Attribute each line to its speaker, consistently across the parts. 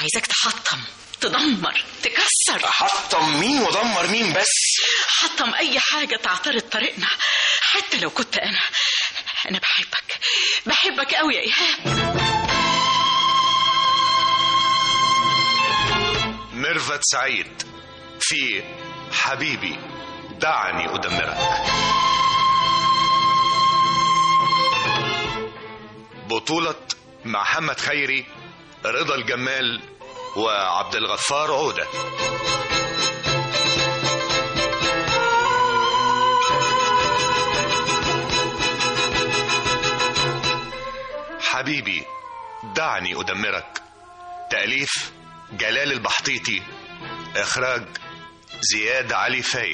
Speaker 1: عايزاك تحطم تدمر تكسر
Speaker 2: حطم مين ودمر مين بس
Speaker 1: حطم اي حاجه تعترض طريقنا حتى لو كنت انا انا بحبك بحبك قوي يا ايهاب
Speaker 3: ميرفت سعيد في حبيبي دعني أدمرك بطولة محمد خيري رضا الجمال وعبد الغفار عودة حبيبي دعني أدمرك تأليف جلال البحطيطي إخراج زياد علي فايق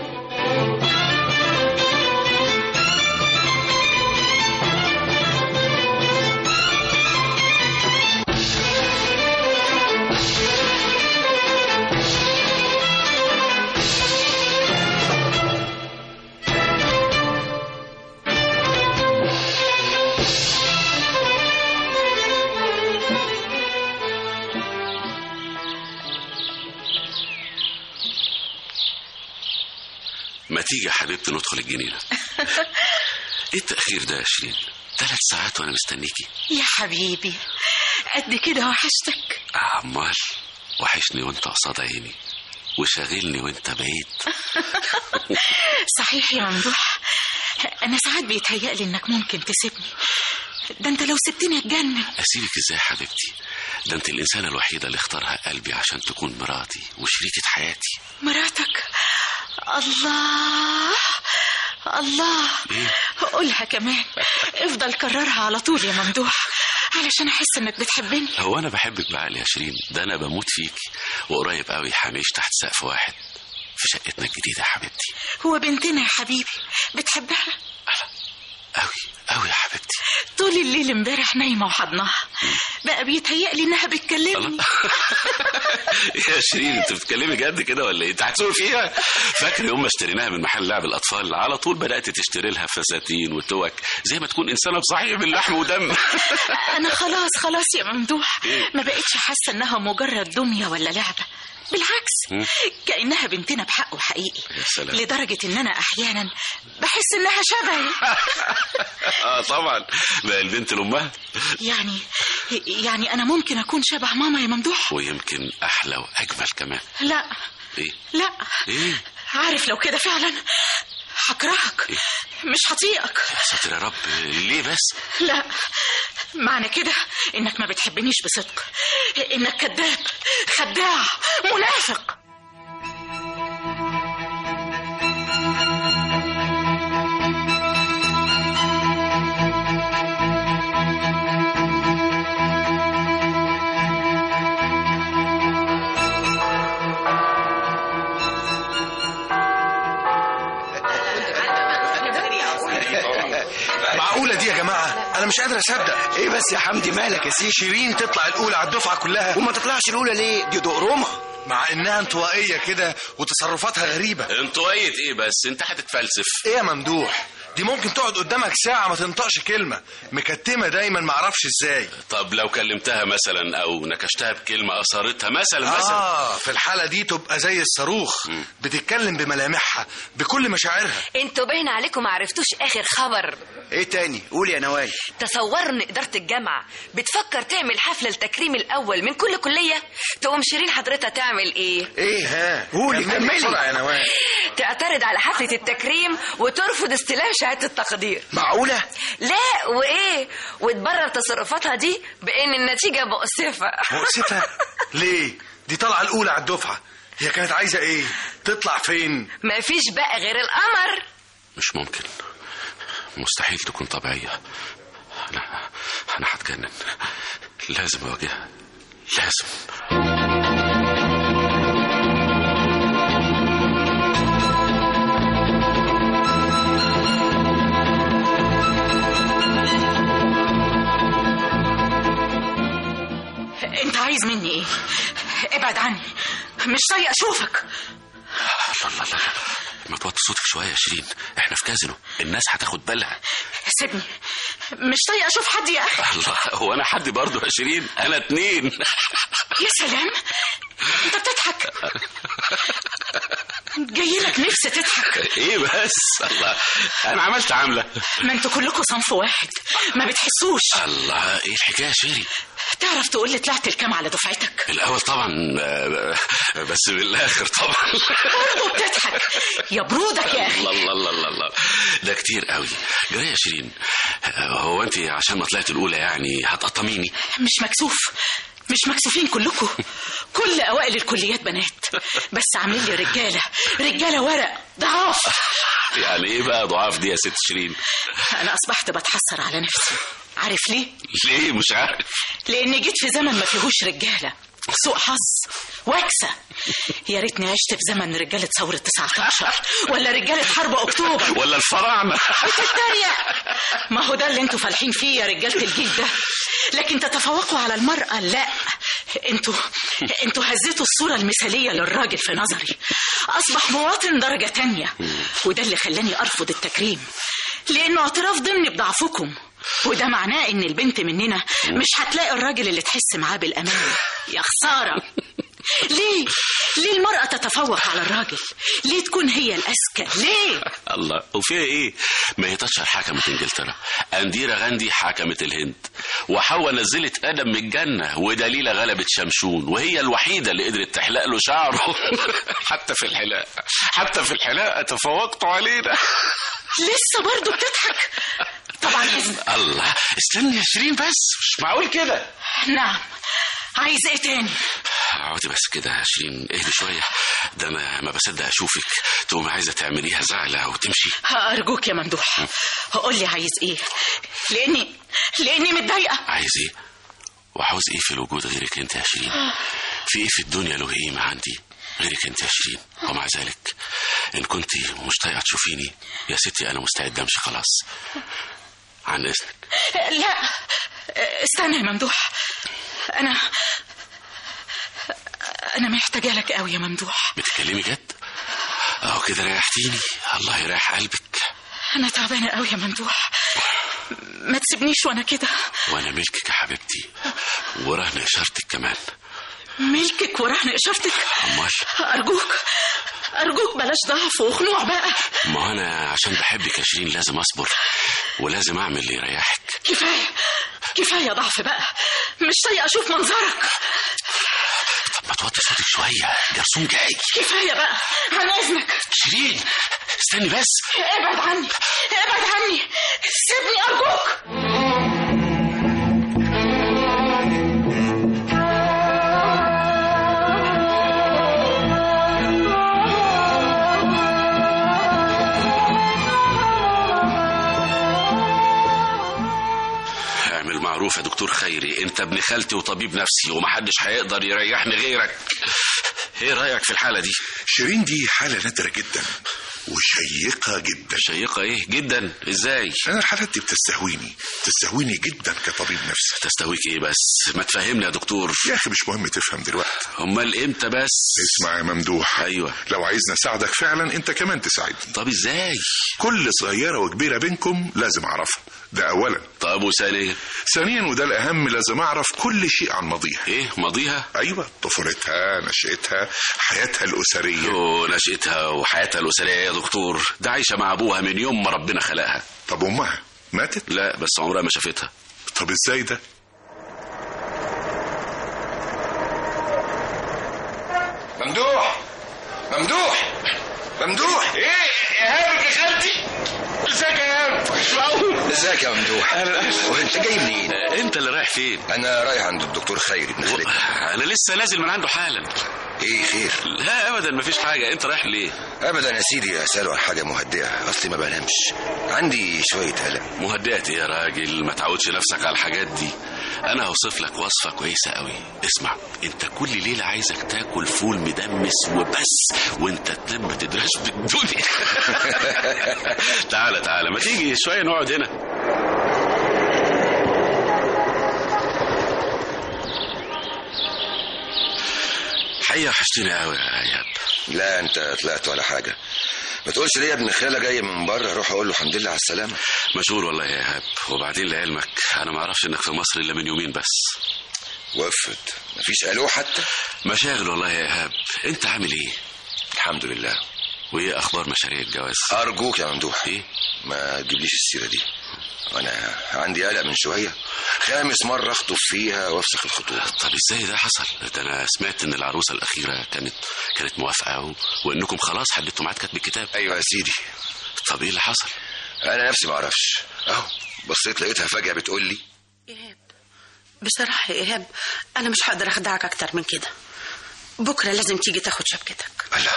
Speaker 4: ما تيجي يا حبيبتي ندخل الجنينة ايه التأخير ده يا شيرين ثلاث ساعات وانا مستنيكي
Speaker 1: يا حبيبي قد كده وحشتك
Speaker 4: عمال وحشني وانت قصاد عيني وشاغلني وانت بعيد
Speaker 1: صحيح يا ممدوح انا ساعات بيتهيألي انك ممكن تسيبني ده انت لو سبتني اتجنن
Speaker 4: اسيبك ازاي يا حبيبتي ده انت الانسانة الوحيدة اللي اختارها قلبي عشان تكون مراتي وشريكة حياتي
Speaker 1: مراتك الله الله قولها كمان افضل كررها على طول يا ممدوح علشان احس انك بتحبني
Speaker 4: هو انا بحبك بعقل يا شيرين ده انا بموت فيكي وقريب قوي هنعيش تحت سقف واحد في شقتنا الجديدة يا حبيبتي
Speaker 1: هو بنتنا يا حبيبي بتحبها
Speaker 4: قوي قوي يا حبيبتي
Speaker 1: طول الليل امبارح نايمه وحضناها بقى بيتهيألي انها بتكلمني
Speaker 4: يا شيرين انت بتتكلمي جد كده ولا ايه انت هتسوق فيها فاكر يوم ما اشتريناها من محل لعب الاطفال على طول بدات تشتري لها فساتين وتوك زي ما تكون انسانه بصحيح من لحم ودم
Speaker 1: انا خلاص خلاص يا ممدوح ما بقتش حاسه انها مجرد دميه ولا لعبه بالعكس كانها بنتنا بحق وحقيقي
Speaker 4: يا سلام.
Speaker 1: لدرجه ان انا احيانا بحس انها شبهي
Speaker 4: اه طبعا بقى البنت لامها
Speaker 1: يعني يعني انا ممكن اكون شبه ماما يا ممدوح
Speaker 4: ويمكن احلى واجمل كمان
Speaker 1: لا
Speaker 4: ايه
Speaker 1: لا
Speaker 4: ايه
Speaker 1: عارف لو كده فعلا هكرهك مش هطيقك
Speaker 4: يا ساتر يا رب ليه بس
Speaker 1: لا معنى كده انك ما بتحبنيش بصدق انك كذاب خداع منافق
Speaker 2: معقولة دي يا جماعة أنا مش قادر أصدق
Speaker 5: ايه بس يا حمدي مالك يا سيدي
Speaker 2: شيرين تطلع الأولى على الدفعة كلها
Speaker 5: وما تطلعش الاولى ليه دي دقرومه
Speaker 2: مع إنها انطوائية كده وتصرفاتها غريبة
Speaker 4: انطوائية ايه بس انت هتتفلسف
Speaker 2: إيه يا ممدوح دي ممكن تقعد قدامك ساعة ما تنطقش كلمة مكتمة دايما معرفش ازاي
Speaker 4: طب لو كلمتها مثلا او نكشتها بكلمة اثرتها مثلا مثلا
Speaker 2: آه في الحالة دي تبقى زي الصاروخ بتتكلم بملامحها بكل مشاعرها
Speaker 6: انتوا باين عليكم ما عرفتوش اخر خبر
Speaker 5: ايه تاني قول يا نوايا
Speaker 6: تصوروا ان اداره الجامعه بتفكر تعمل حفله التكريم الاول من كل كليه تقوم شيرين حضرتها تعمل ايه
Speaker 2: ايه ها
Speaker 5: قولي،
Speaker 2: كملي
Speaker 5: كملي.
Speaker 2: بسرعة يا نوال
Speaker 6: تعترض على حفله التكريم وترفض استلام شهاده التقدير
Speaker 5: معقوله
Speaker 6: لا وايه وتبرر تصرفاتها دي بان النتيجه مؤسفه
Speaker 2: مؤسفة ليه دي طالعة الأولى على الدفعة هي كانت عايزة ايه تطلع فين
Speaker 6: مفيش بقى غير القمر
Speaker 4: مش ممكن مستحيل تكون طبيعية أنا أنا هتجنن لازم أواجهها لازم
Speaker 1: انت عايز مني ايه ابعد عني مش طايق اشوفك
Speaker 4: الله الله الله ما توطي صوتك شوية يا شيرين احنا في كازينو الناس هتاخد بالها
Speaker 1: سيبني مش طايق اشوف حد يا اخي
Speaker 4: الله هو أنا حد برضه يا شيرين أنا اتنين
Speaker 1: يا سلام انت بتضحك جاي لك نفس تضحك
Speaker 4: ايه بس الله انا عملت عامله
Speaker 1: ما انتوا كلكم صنف واحد ما بتحسوش
Speaker 4: الله ايه الحكايه يا شيري
Speaker 1: تعرف تقول لي طلعت الكام على دفعتك
Speaker 4: الاول طبعا آه، بس بالاخر طبعا
Speaker 1: برضه بتضحك يا برودك يا اخي
Speaker 4: الله الله الله الله الله ده كتير قوي جري يا شيرين آه، هو انت عشان ما طلعت الاولى يعني هتقطميني
Speaker 1: مش مكسوف مش مكسوفين كلكم كل اوائل الكليات بنات بس عاملين لي رجاله رجاله ورق ضعاف
Speaker 4: يعني ايه بقى ضعاف دي يا ست شيرين
Speaker 1: انا اصبحت بتحسر على نفسي عارف ليه
Speaker 4: ليه مش عارف
Speaker 1: لاني جيت في زمن ما فيهوش رجاله سوء حظ وكسه يا ريتني عشت في زمن رجاله ثوره 19 ولا رجاله حرب اكتوبر
Speaker 4: ولا الفراعنه
Speaker 1: بتتريق ما هو ده اللي انتوا فالحين فيه يا رجاله الجيل ده لكن تتفوقوا على المرأة لا انتوا انتوا هزيتوا الصورة المثالية للراجل في نظري أصبح مواطن درجة تانية وده اللي خلاني أرفض التكريم لأنه اعتراف ضمني بضعفكم وده معناه ان البنت مننا مش هتلاقي الراجل اللي تحس معاه بالامان يا خساره ليه ليه المرأة تتفوق على الراجل ليه تكون هي الأذكى ليه
Speaker 4: الله وفيها ايه ما هي تاتشر حكمت انجلترا انديرا غاندي حكمت الهند وحواء نزلت ادم من الجنه ودليله غلبت شمشون وهي الوحيده اللي قدرت تحلق له شعره حتى في الحلاقه حتى في الحلاقه تفوقتوا علينا
Speaker 1: لسه برضه بتضحك طبعا إذن
Speaker 4: الله استني يا شيرين بس مش معقول كده
Speaker 1: نعم عايز ايه تاني
Speaker 4: اقعدي بس كده يا شيرين اهدي شويه ده انا ما بصدق اشوفك تقومي عايزه تعمليها زعله وتمشي
Speaker 1: أرجوك يا ممدوح قول لي عايز ايه لاني لاني متضايقه
Speaker 4: عايز ايه وعاوز ايه في الوجود غيرك انت يا شيرين في ايه في الدنيا له قيمه عندي غيرك انت يا شيرين ومع ذلك ان كنت مش طايقه تشوفيني يا ستي انا مستعد امشي خلاص عن اذنك
Speaker 1: لا استنى يا ممدوح انا انا محتاجه لك قوي يا ممدوح
Speaker 4: بتتكلمي جد اهو كده ريحتيني الله يريح قلبك
Speaker 1: انا تعبانه قوي يا ممدوح ما تسيبنيش وانا كده
Speaker 4: وانا ملكك يا حبيبتي ورهن اشارتك كمان
Speaker 1: ملكك ورهن اشارتك
Speaker 4: امال
Speaker 1: ارجوك ارجوك بلاش ضعف وخنوع بقى
Speaker 4: ما انا عشان بحبك يا شيرين لازم اصبر ولازم اعمل اللي يريحك
Speaker 1: كفايه كفايه ضعف بقى مش طايقه اشوف منظرك
Speaker 4: طب ما توطي صوتك شويه جرسون جاي
Speaker 1: كفايه بقى عن اذنك
Speaker 4: شيرين استني بس
Speaker 1: ابعد عني ابعد عني سيبني ارجوك
Speaker 4: اعمل معروف يا دكتور خيري انت ابن خالتي وطبيب نفسي ومحدش هيقدر يريحني غيرك ايه رايك في الحاله دي
Speaker 7: شيرين دي حالة نادرة جدا وشيقة جدا
Speaker 4: شيقه ايه جدا ازاي
Speaker 7: أنا الحالات دي بتستهويني تستهويني جدا كطبيب نفسي
Speaker 4: تستويك ايه بس ما تفهمني يا دكتور
Speaker 7: يا أخي مش مهم تفهم دلوقتي
Speaker 4: امال امتى بس
Speaker 7: اسمع يا ممدوح
Speaker 4: ايوه
Speaker 7: لو عايزني أساعدك فعلا أنت كمان تساعدني
Speaker 4: طب ازاي
Speaker 7: كل صغيرة وكبيرة بينكم لازم أعرفها ده أولا
Speaker 4: طب وثانيا
Speaker 7: ثانيا وده الأهم لازم أعرف كل شيء عن ماضيها
Speaker 4: ايه ماضيها
Speaker 7: أيوة طفولتها نشأتها حياتها الأسرية
Speaker 4: ونشأتها وحياتها الأسرية يا دكتور ده عايشة مع أبوها من يوم ما ربنا خلقها
Speaker 7: طب أمها ماتت
Speaker 4: لا بس عمرها ما شافتها
Speaker 7: طب إزاي ده
Speaker 5: ممدوح ممدوح ممدوح
Speaker 4: ايه يا هاب يا خالتي ازيك يا هاب
Speaker 5: ازيك يا ممدوح وانت جاي منين
Speaker 4: انت اللي رايح فين
Speaker 5: انا رايح عند الدكتور خيري ابن خالتي
Speaker 4: انا لسه نازل من عنده حالا
Speaker 5: ايه خير
Speaker 4: لا ابدا مفيش حاجه انت رايح ليه
Speaker 5: ابدا يا سيدي اساله عن حاجه مهدئه اصلي ما بنامش عندي شويه قلق
Speaker 4: مهدئت يا راجل ما تعودش نفسك على الحاجات دي انا هوصف لك وصفه كويسه قوي اسمع انت كل ليله عايزك تاكل فول مدمس وبس وانت تنام ما تدرس بالدنيا تعالى تعالى ما تيجي شويه نقعد هنا حقيقة وحشتني قوي يا اياب
Speaker 5: لا انت طلعت ولا حاجه ما تقولش ليه ابن خاله جاي من بره روح اقول له الحمد لله على السلامه
Speaker 4: مشغول والله يا ايهاب وبعدين لعلمك انا ما اعرفش انك في مصر الا من يومين بس
Speaker 5: وافرض مفيش الو حتى
Speaker 4: مشاغل والله يا ايهاب انت عامل ايه
Speaker 5: الحمد لله
Speaker 4: وايه اخبار مشاريع الجواز
Speaker 5: ارجوك يا ممدوح
Speaker 4: ايه
Speaker 5: ما تجيبليش السيره دي انا عندي قلق من شويه خامس مره اخطب فيها وافسخ الخطوبه
Speaker 4: طب ازاي ده حصل ده انا سمعت ان العروسه الاخيره كانت كانت موافقه و... وانكم خلاص حددتوا ميعاد كتب الكتاب
Speaker 5: ايوه يا سيدي
Speaker 4: طب ايه اللي حصل
Speaker 5: انا نفسي ما اعرفش اهو بصيت لقيتها فجاه بتقول لي
Speaker 8: إيهاب بصراحة يا إيهاب أنا مش هقدر أخدعك أكتر من كده بكرة لازم تيجي تاخد شبكتك
Speaker 5: الله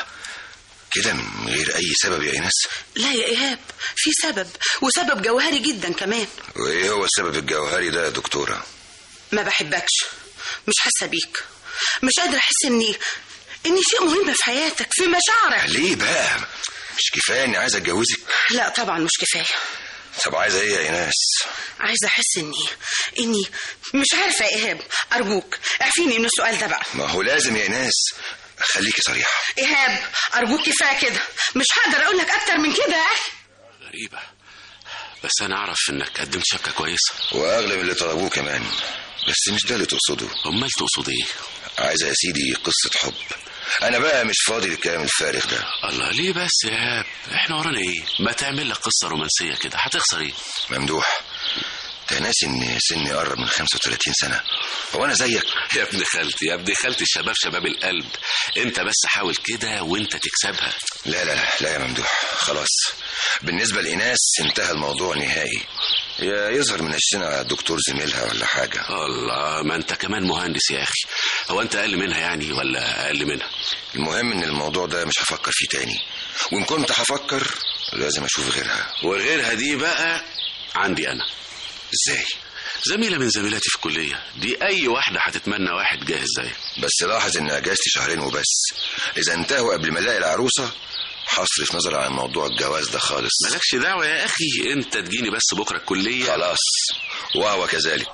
Speaker 5: كده من غير اي سبب يا ايناس
Speaker 8: لا يا إيهاب في سبب وسبب جوهري جدا كمان
Speaker 5: وايه هو السبب الجوهري ده يا دكتوره
Speaker 8: ما بحبكش مش حاسة بيك مش قادرة أحس إني إني شيء مهم في حياتك في مشاعرك
Speaker 5: ليه بقى مش كفايه اني عايز اتجوزك
Speaker 8: لا طبعا مش كفاية
Speaker 5: طب عايزه ايه يا ايناس
Speaker 8: عايزة أحس إني إني مش عارفة يا إيهاب أرجوك اعفيني من السؤال ده بقى
Speaker 5: ما هو لازم يا ايناس خليكي صريحه
Speaker 8: إيهاب أرجوك كفاية كده مش هقدر أقول لك أكتر من كده يا أخي
Speaker 4: غريبه بس انا اعرف انك قدمت شبكه كويسه
Speaker 5: واغلب اللي طلبوه كمان بس مش ده اللي تقصده
Speaker 4: امال تقصد ايه
Speaker 5: عايزه يا سيدي قصه حب انا بقى مش فاضي للكلام الفارغ ده
Speaker 4: الله ليه بس يا ايهاب احنا ورانا ايه ما تعمل لك قصه رومانسيه كده هتخسر ايه
Speaker 5: ممدوح انت ناسي ان سني قرب من 35 سنه هو انا زيك
Speaker 4: يا ابن خالتي يا ابن خالتي الشباب شباب القلب انت بس حاول كده وانت تكسبها
Speaker 5: لا لا لا يا ممدوح خلاص بالنسبه لايناس انتهى الموضوع نهائي يا يظهر من السنة دكتور زميلها ولا حاجة
Speaker 4: الله ما انت كمان مهندس يا اخي هو انت اقل منها يعني ولا اقل منها
Speaker 5: المهم ان الموضوع ده مش هفكر فيه تاني وان كنت هفكر لازم اشوف غيرها
Speaker 4: وغيرها دي بقى عندي انا
Speaker 5: ازاي
Speaker 4: زميله من زميلاتي في الكليه دي اي واحده هتتمنى واحد جاهز زيك
Speaker 5: بس لاحظ ان اجازتي شهرين وبس اذا انتهوا قبل ما الاقي العروسة هصرف نظر عن موضوع الجواز ده خالص
Speaker 4: مالكش دعوه يا اخي انت تجيني بس بكره الكليه
Speaker 5: خلاص وهو كذلك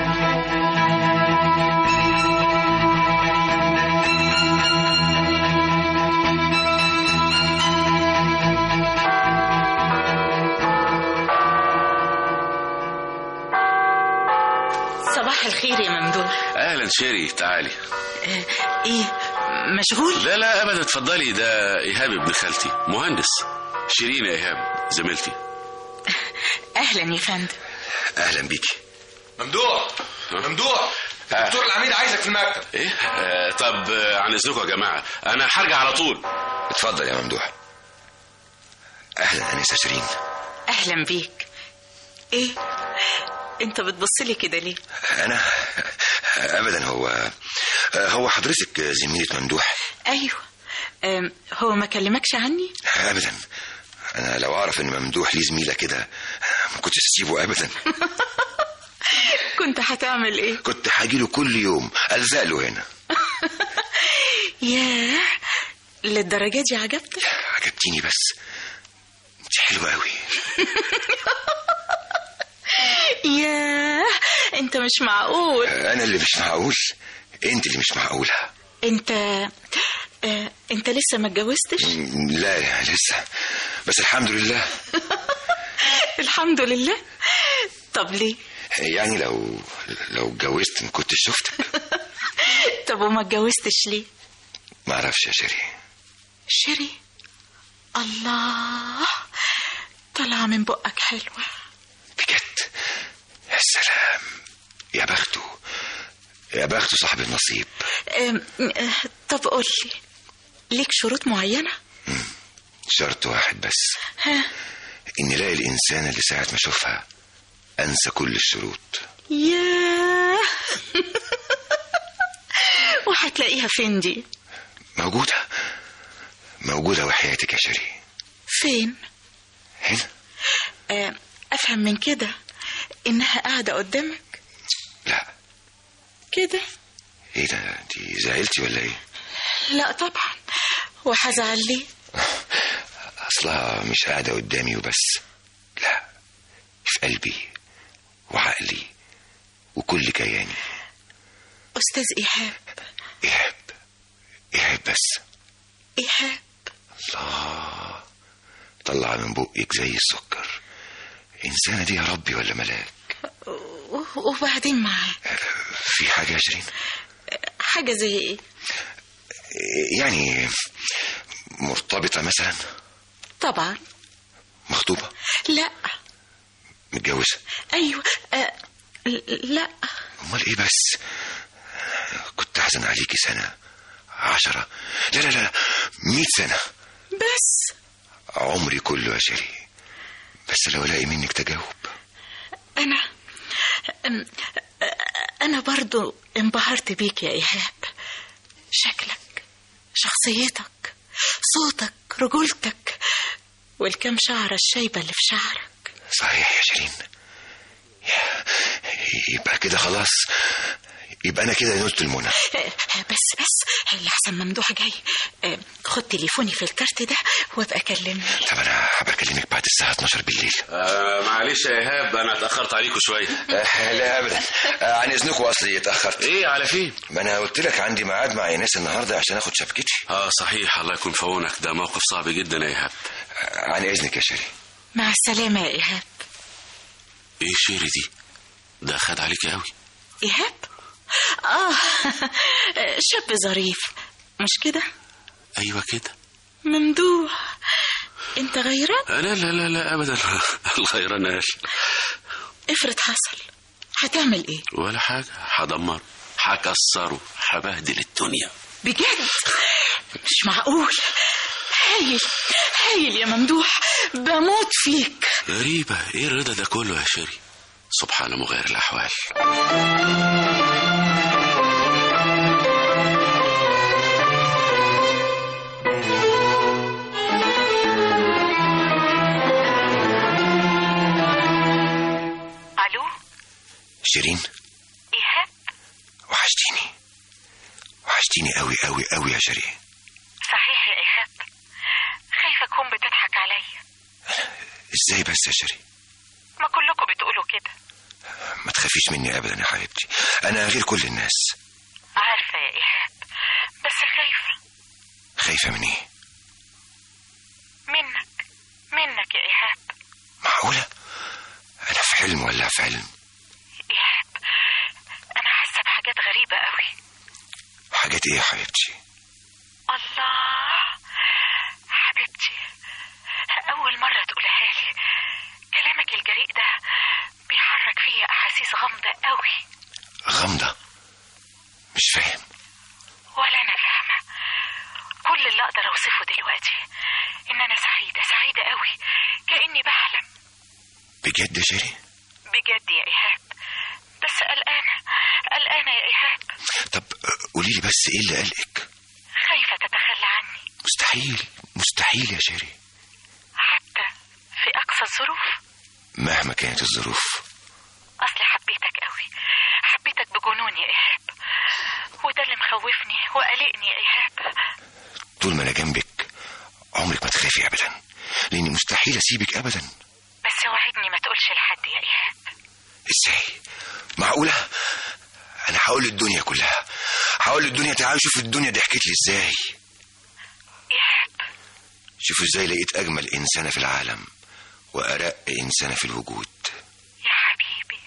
Speaker 1: صباح الخير يا ممدوح
Speaker 4: اهلا شيري تعالي
Speaker 1: آه، ايه مشغول
Speaker 4: لا لا ابدا اتفضلي ده ايهاب ابن خالتي مهندس شيرين يا ايهاب زميلتي
Speaker 1: اهلا يا فندم
Speaker 5: اهلا بيكي
Speaker 2: ممدوح ممدوح الدكتور العميد عايزك في المكتب
Speaker 4: ايه آه طب آه عن اذنكم يا جماعه انا هرجع على طول
Speaker 5: اتفضل يا ممدوح اهلا انسه شيرين
Speaker 1: اهلا بيك ايه انت بتبص لي كده ليه
Speaker 5: انا ابدا هو هو حضرتك زميلة ممدوح
Speaker 1: ايوه أم، هو ما كلمكش عني
Speaker 5: ابدا انا لو اعرف ان ممدوح ليه زميله كده ما كنتش اسيبه ابدا
Speaker 1: كنت هتعمل ايه
Speaker 5: كنت هاجيله كل يوم الزق له هنا
Speaker 1: ياه للدرجه دي عجبتك
Speaker 5: عجبتيني بس انت حلوه قوي
Speaker 1: ياه انت مش معقول
Speaker 5: انا اللي مش معقول انت اللي مش معقوله
Speaker 1: انت آه، انت لسه ما اتجوزتش
Speaker 5: لا لسه بس الحمد لله
Speaker 1: الحمد لله طب ليه
Speaker 5: يعني لو لو اتجوزت ما كنتش شفتك
Speaker 1: طب وما اتجوزتش ليه
Speaker 5: ما اعرفش يا شيري
Speaker 1: شيري الله طالعه من بقك حلوه
Speaker 5: بجد يا سلام يا بخته يا بخته صاحب النصيب
Speaker 1: أم، آه، طب قول لي ليك شروط معينه
Speaker 5: شرط واحد بس
Speaker 1: ها
Speaker 5: اني الاقي الانسان اللي ساعه ما اشوفها انسى كل الشروط
Speaker 1: ياه وهتلاقيها فين دي
Speaker 5: موجوده موجوده وحياتك يا شيري
Speaker 1: فين
Speaker 5: هنا
Speaker 1: آه، افهم من كده انها قاعده قدامك
Speaker 5: لا
Speaker 1: كده
Speaker 5: ايه ده انت زعلتي ولا ايه
Speaker 1: لا طبعا وهزعل ليه
Speaker 5: اصلها مش قاعده قدامي وبس لا في قلبي وعقلي وكل كياني
Speaker 1: استاذ ايهاب
Speaker 5: ايهاب ايهاب بس
Speaker 1: ايهاب
Speaker 5: الله طلع من بقك زي السكر انسانه دي يا ربي ولا ملاك
Speaker 1: و- وبعدين معاه
Speaker 5: في في حاجة يا شيرين
Speaker 1: حاجة زي ايه
Speaker 5: يعني مرتبطة مثلا
Speaker 1: طبعا
Speaker 5: مخطوبة
Speaker 1: لا
Speaker 5: متجوزة
Speaker 1: ايوه آه لا
Speaker 5: امال ايه بس كنت احزن عليكي سنة عشرة لا لا لا مئة سنة
Speaker 1: بس
Speaker 5: عمري كله يا شيرين بس لو الاقي منك تجاوب
Speaker 1: انا أم- انا برضو انبهرت بيك يا ايهاب شكلك شخصيتك صوتك رجولتك والكم شعرة الشايبة اللي في شعرك
Speaker 5: صحيح يا شيرين يا- يبقى كده خلاص يبقى انا كده نلت المنى
Speaker 1: آه، بس بس لحسن ممدوح جاي آه، خد تليفوني في الكارت ده وابقى كلمني
Speaker 5: طب انا هبقى اكلمك بعد الساعة 12 بالليل
Speaker 4: آه معلش يا ايهاب انا اتاخرت عليكم شويه
Speaker 5: آه، لا ابدا آه، عن اذنكم اصلي اتاخرت
Speaker 4: ايه على فين
Speaker 5: ما انا قلت لك عندي ميعاد مع ايناس النهارده عشان اخد شبكتي
Speaker 4: اه صحيح الله يكون في عونك ده موقف صعب جدا يا ايهاب
Speaker 5: آه، عن اذنك يا شيرين
Speaker 1: مع السلامة يا ايهاب
Speaker 4: ايه شيري دي ده خد عليك قوي
Speaker 1: ايهاب اه شاب ظريف مش كده
Speaker 4: ايوه كده
Speaker 1: ممدوح انت غيران
Speaker 4: آه، لا لا لا لا ابدا الغيرناش
Speaker 1: افرض حصل هتعمل ايه
Speaker 4: ولا حاجه هدمره هكسره هبهدل الدنيا
Speaker 1: بجد مش معقول هايل هايل يا ممدوح بموت فيك
Speaker 4: غريبه ايه الرضا ده كله يا شيري سبحان مغير الاحوال
Speaker 1: الو
Speaker 5: شيرين
Speaker 1: ايهاب
Speaker 5: وحشتيني وحشتيني قوي قوي قوي يا شيرين
Speaker 1: صحيح يا ايهاب خايفه اكون بتضحك عليا
Speaker 5: ازاي بس يا شيرين
Speaker 1: ما كلكم بتقولوا كده
Speaker 5: ما تخافيش مني ابدا يا حبيبتي انا غير كل الناس
Speaker 1: عارفه يا ايهاب بس خايفه
Speaker 5: خايفه من ايه
Speaker 1: منك منك يا ايهاب
Speaker 5: معقوله انا في حلم ولا في علم
Speaker 1: ايهاب انا حاسه بحاجات غريبه قوي
Speaker 5: حاجات ايه يا حبيبتي
Speaker 1: الله حبيبتي أول مرة تقولها لي كلامك الجريء ده بيحرك فيا أحاسيس غامضة قوي
Speaker 5: غامضه مش فاهم
Speaker 1: ولا أنا فاهمة كل اللي أقدر أوصفه دلوقتي إن أنا سعيدة سعيدة قوي كأني بحلم
Speaker 5: بجد يا شيرين
Speaker 1: بجد يا إيهاب بس قلقانة قلقانة يا إيهاب
Speaker 5: طب قولي لي بس ايه اللي قلقك
Speaker 1: خايفة تتخلى عني
Speaker 5: مستحيل مستحيل يا شيرين
Speaker 1: حتى في أقصى الظروف
Speaker 5: مهما كانت الظروف
Speaker 1: أصلي حبيتك قوي حبيتك بجنون يا إيهاب وده اللي مخوفني وقلقني يا إيهاب
Speaker 5: طول ما انا جنبك عمرك ما تخافي ابدا لاني مستحيل اسيبك ابدا
Speaker 1: بس وعدني ما تقولش لحد يا إيهاب
Speaker 5: ازاي معقوله انا هقول للدنيا كلها هقول للدنيا تعالوا شوفوا الدنيا ضحكت لي ازاي
Speaker 1: إيهاب
Speaker 5: شوفوا ازاي لقيت اجمل انسانه في العالم وارق انسانه في الوجود
Speaker 1: يا حبيبي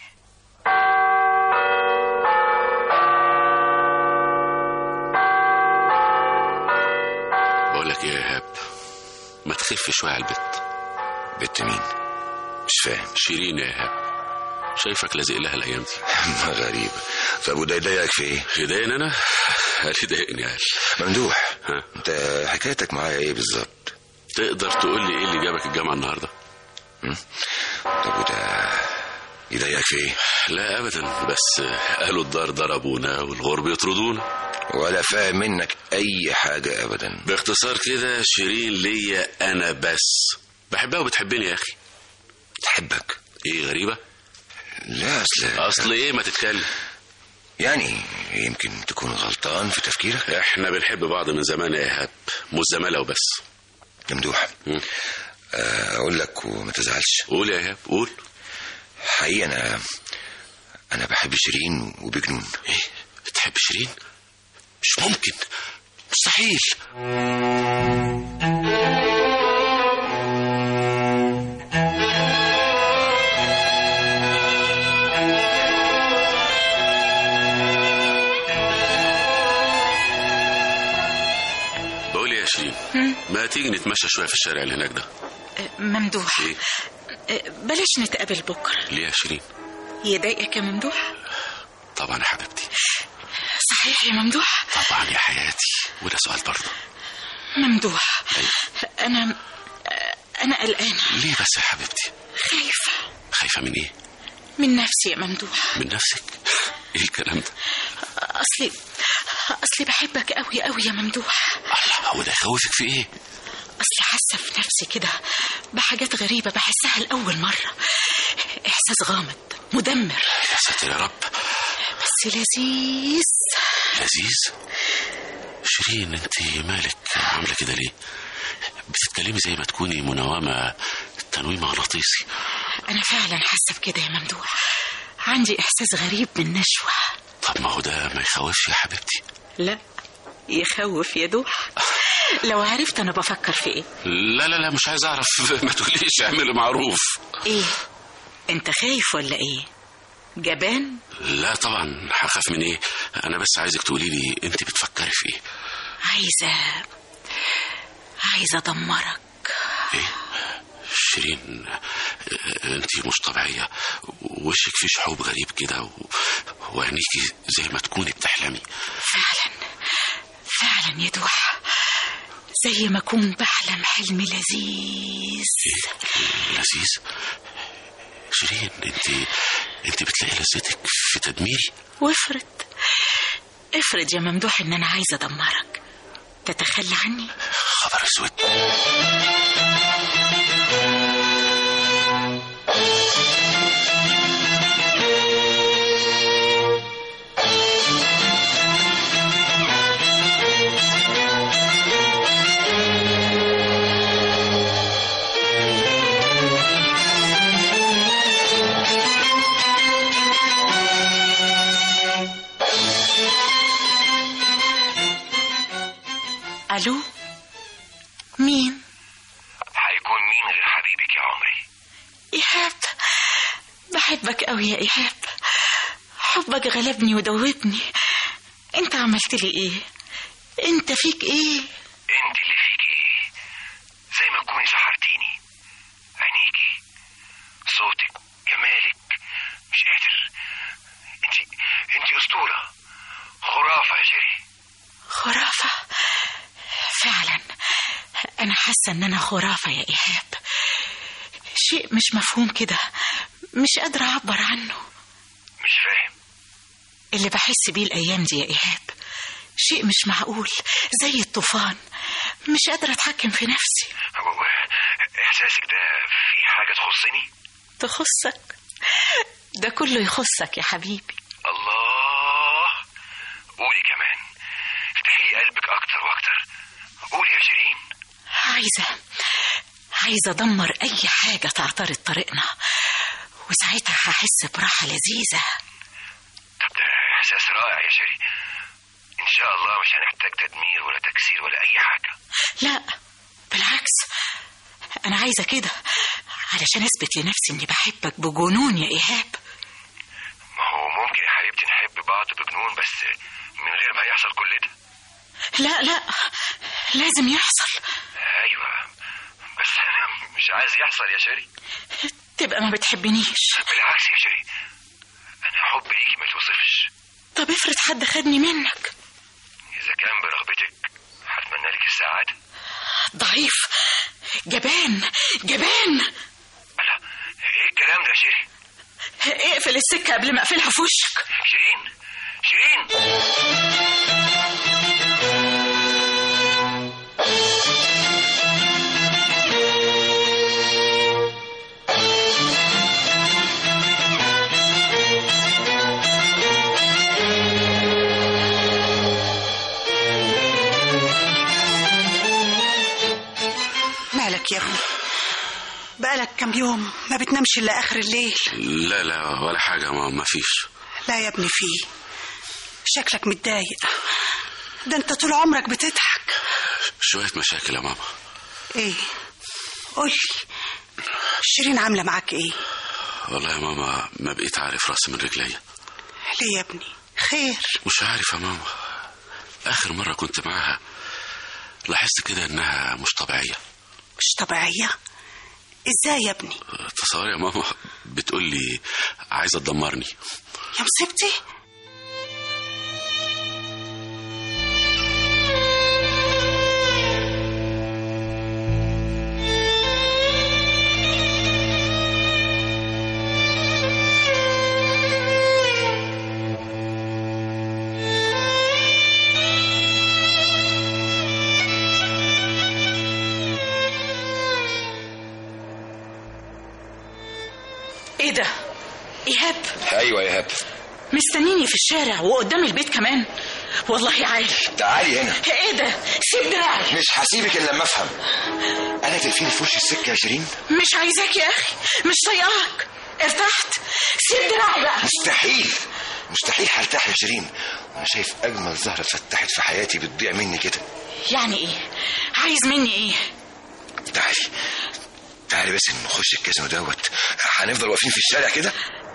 Speaker 4: بقول لك ايه يا ايهاب ما تخف شويه على البت
Speaker 5: بنت مين مش فاهم
Speaker 4: شيرين يا ايهاب شايفك لازق لها الايام دي
Speaker 5: غريبة طب وده يضايقك في ايه
Speaker 4: يضايقني انا قال يضايقني قال
Speaker 5: ممدوح
Speaker 4: ها
Speaker 5: انت حكايتك معايا ايه بالظبط
Speaker 4: تقدر تقول لي ايه اللي جابك الجامعه النهارده
Speaker 5: طب وده يضايقك في ايه
Speaker 4: لا ابدا بس قالوا الدار ضربونا والغرب يطردونا
Speaker 5: ولا فاهم منك اي حاجة ابدا
Speaker 4: باختصار كده شيرين ليا انا بس بحبها وبتحبني يا اخي
Speaker 5: تحبك
Speaker 4: ايه غريبه
Speaker 5: لا اصل
Speaker 4: اصل ايه ما تتكلم
Speaker 5: يعني يمكن تكون غلطان في تفكيرك
Speaker 4: احنا بنحب بعض من زمان يا ايهاب مش زماله وبس
Speaker 5: ممدوح
Speaker 4: مم.
Speaker 5: آه، اقول لك وما تزعلش
Speaker 4: قول يا ايهاب قول
Speaker 5: حقيقة انا انا بحب شيرين وبجنون
Speaker 4: ايه بتحب شيرين مش ممكن مستحيل شيرين ما تيجي نتمشى شويه في الشارع اللي هناك ده
Speaker 1: أه، ممدوح
Speaker 4: ايه
Speaker 1: أه، بلاش نتقابل بكرة
Speaker 4: ليه يا شيرين
Speaker 1: يضايقك يا ممدوح
Speaker 4: طبعا يا حبيبتي
Speaker 1: صحيح يا ممدوح
Speaker 4: طبعا يا حياتي وده سؤال برضه
Speaker 1: ممدوح أنا أه، أنا قلقانة
Speaker 4: ليه بس يا حبيبتي
Speaker 1: خايفة
Speaker 4: خايفه من ايه
Speaker 1: من نفسي يا ممدوح
Speaker 4: من نفسك ايه الكلام ده
Speaker 1: أصلي أصلي بحبك قوي قوي يا ممدوح
Speaker 4: الله هو ده يخوفك في ايه
Speaker 1: أصلي حاسة في نفسي كده بحاجات غريبة بحسها لأول مرة إحساس غامض مدمر
Speaker 4: يا ساتر يا رب
Speaker 1: بس لذيذ
Speaker 4: لذيذ شيرين انت مالك عامله كده ليه بتتكلمي زي ما تكوني منومه تنويم مغناطيسي
Speaker 1: أنا فعلا حاسة بكده يا ممدوح عندي إحساس غريب بالنشوة
Speaker 4: طب ما هو ده ما يخوفش يا حبيبتي
Speaker 1: لا يخوف يا دوح لو عرفت أنا بفكر في إيه
Speaker 4: لا لا لا مش عايز اعرف ما تقوليش اعملي معروف
Speaker 1: إيه أنت خايف ولا إيه جبان
Speaker 4: لا طبعا هخاف من ايه انا بس عايزك تقولي لي انت بتفكري في ايه
Speaker 1: عايزة عايزة أدمرك
Speaker 4: ايه شيرين انت مش طبيعيه وشك فيه شحوب غريب كده و... وعينيكي زي ما تكوني بتحلمي
Speaker 1: فعلا فعلا يا دوح زي ما أكون بحلم حلم لذيذ
Speaker 4: لذيذ شيرين انت انت بتلاقي لذتك في تدميري
Speaker 1: وافرض افرض يا ممدوح ان انا عايزه ادمرك تتخلى عني
Speaker 4: خبر اسود
Speaker 1: الو مين
Speaker 5: هيكون مين غير حبيبك يا عمري
Speaker 1: ايهاب بحبك قوي يا ايهاب حبك غلبني ودوبني انت عملت لي ايه انت فيك ايه
Speaker 5: انت اللي فيك ايه زي ما تكوني سحرتيني عينيكي صوتك جمالك مش قادر انت انت اسطوره خرافه يا جيري
Speaker 1: خرافة فعلا أنا حاسة إن أنا خرافة يا إيهاب شيء مش مفهوم كده مش قادرة أعبر عنه
Speaker 5: مش فاهم
Speaker 1: اللي بحس بيه الأيام دي يا إيهاب شيء مش معقول زي الطوفان مش قادرة أتحكم في نفسي
Speaker 5: هو- احساسك ده في حاجه تخصني
Speaker 1: تخصك ده كله يخصك يا حبيبي
Speaker 5: الله قولي كمان افتحي لي قلبك اكتر واكتر قولي يا شيرين
Speaker 1: عايزة عايزة أدمر أي حاجة تعترض طريقنا وساعتها هحس براحة لذيذة
Speaker 5: طب ده احساس رائع يا شيرين ان شاء الله مش هنحتاج تدمير ولا تكسير ولا اي حاجه
Speaker 1: لا بالعكس أنا عايزة كده علشان أثبت لنفسي إني بحبك بجنون يا إيهاب
Speaker 5: ما هو ممكن يا حبيبتي نحب بعض بجنون بس من غير ما يحصل كل ده
Speaker 1: لا لا لازم يحصل
Speaker 5: ايوه بس انا مش عايز يحصل يا شيري
Speaker 1: تبقى ما بتحبنيش
Speaker 5: بالعكس يا شيري انا حب ليكي ما توصفش
Speaker 1: طب افرض حد خدني منك
Speaker 5: اذا كان برغبتك هتمنى لك السعاده
Speaker 1: ضعيف جبان جبان
Speaker 5: لا ايه الكلام ده يا شيري
Speaker 1: اقفل السكة قبل ما أقفلها في وشك
Speaker 5: شيرين شيرين
Speaker 8: مالك يا ابني بقالك كام يوم ما بتنامش الا اخر الليل
Speaker 4: لا لا ولا حاجه ما ما فيش
Speaker 8: لا يا ابني فيه شكلك متضايق ده انت طول عمرك بتضحك
Speaker 4: شويه مشاكل يا ماما
Speaker 8: ايه قولي شيرين عامله معاك ايه
Speaker 4: والله يا ماما ما بقيت عارف راسي من رجليا
Speaker 8: ليه يا ابني خير
Speaker 4: مش عارف يا ماما اخر مره كنت معاها لاحظت كده انها مش طبيعيه
Speaker 8: مش طبيعية ازاي يا ابني
Speaker 4: تصور يا ماما بتقول لي عايزه تدمرني
Speaker 8: يا مصيبتي
Speaker 1: ايه ده ايهاب
Speaker 5: ايوه يا هاب
Speaker 1: مستنيني في الشارع وقدام البيت كمان والله عالي
Speaker 5: تعالي هنا
Speaker 1: ايه ده سيب دراعي
Speaker 5: مش هسيبك الا لما افهم انا تقفيني في وش السكه يا شيرين
Speaker 1: مش عايزاك يا اخي مش طايقاك ارتحت سيب دراعي بقى
Speaker 5: مستحيل مستحيل هرتاح يا شيرين وانا شايف اجمل زهره اتفتحت في حياتي بتضيع مني كده
Speaker 1: يعني ايه عايز مني ايه
Speaker 5: تعالي تعالي بس نخش الكازينو دوت هنفضل واقفين في الشارع كده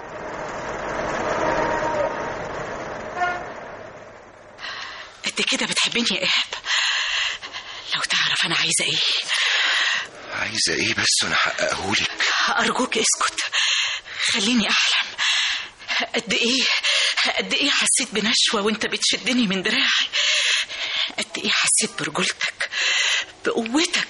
Speaker 1: قد كده بتحبني يا ايهاب لو تعرف انا عايزه ايه
Speaker 5: عايزه ايه بس وانا احققهولك
Speaker 1: ارجوك اسكت خليني احلم قد ايه قد ايه حسيت بنشوه وانت بتشدني من دراعي قد ايه حسيت برجولتك بقوتك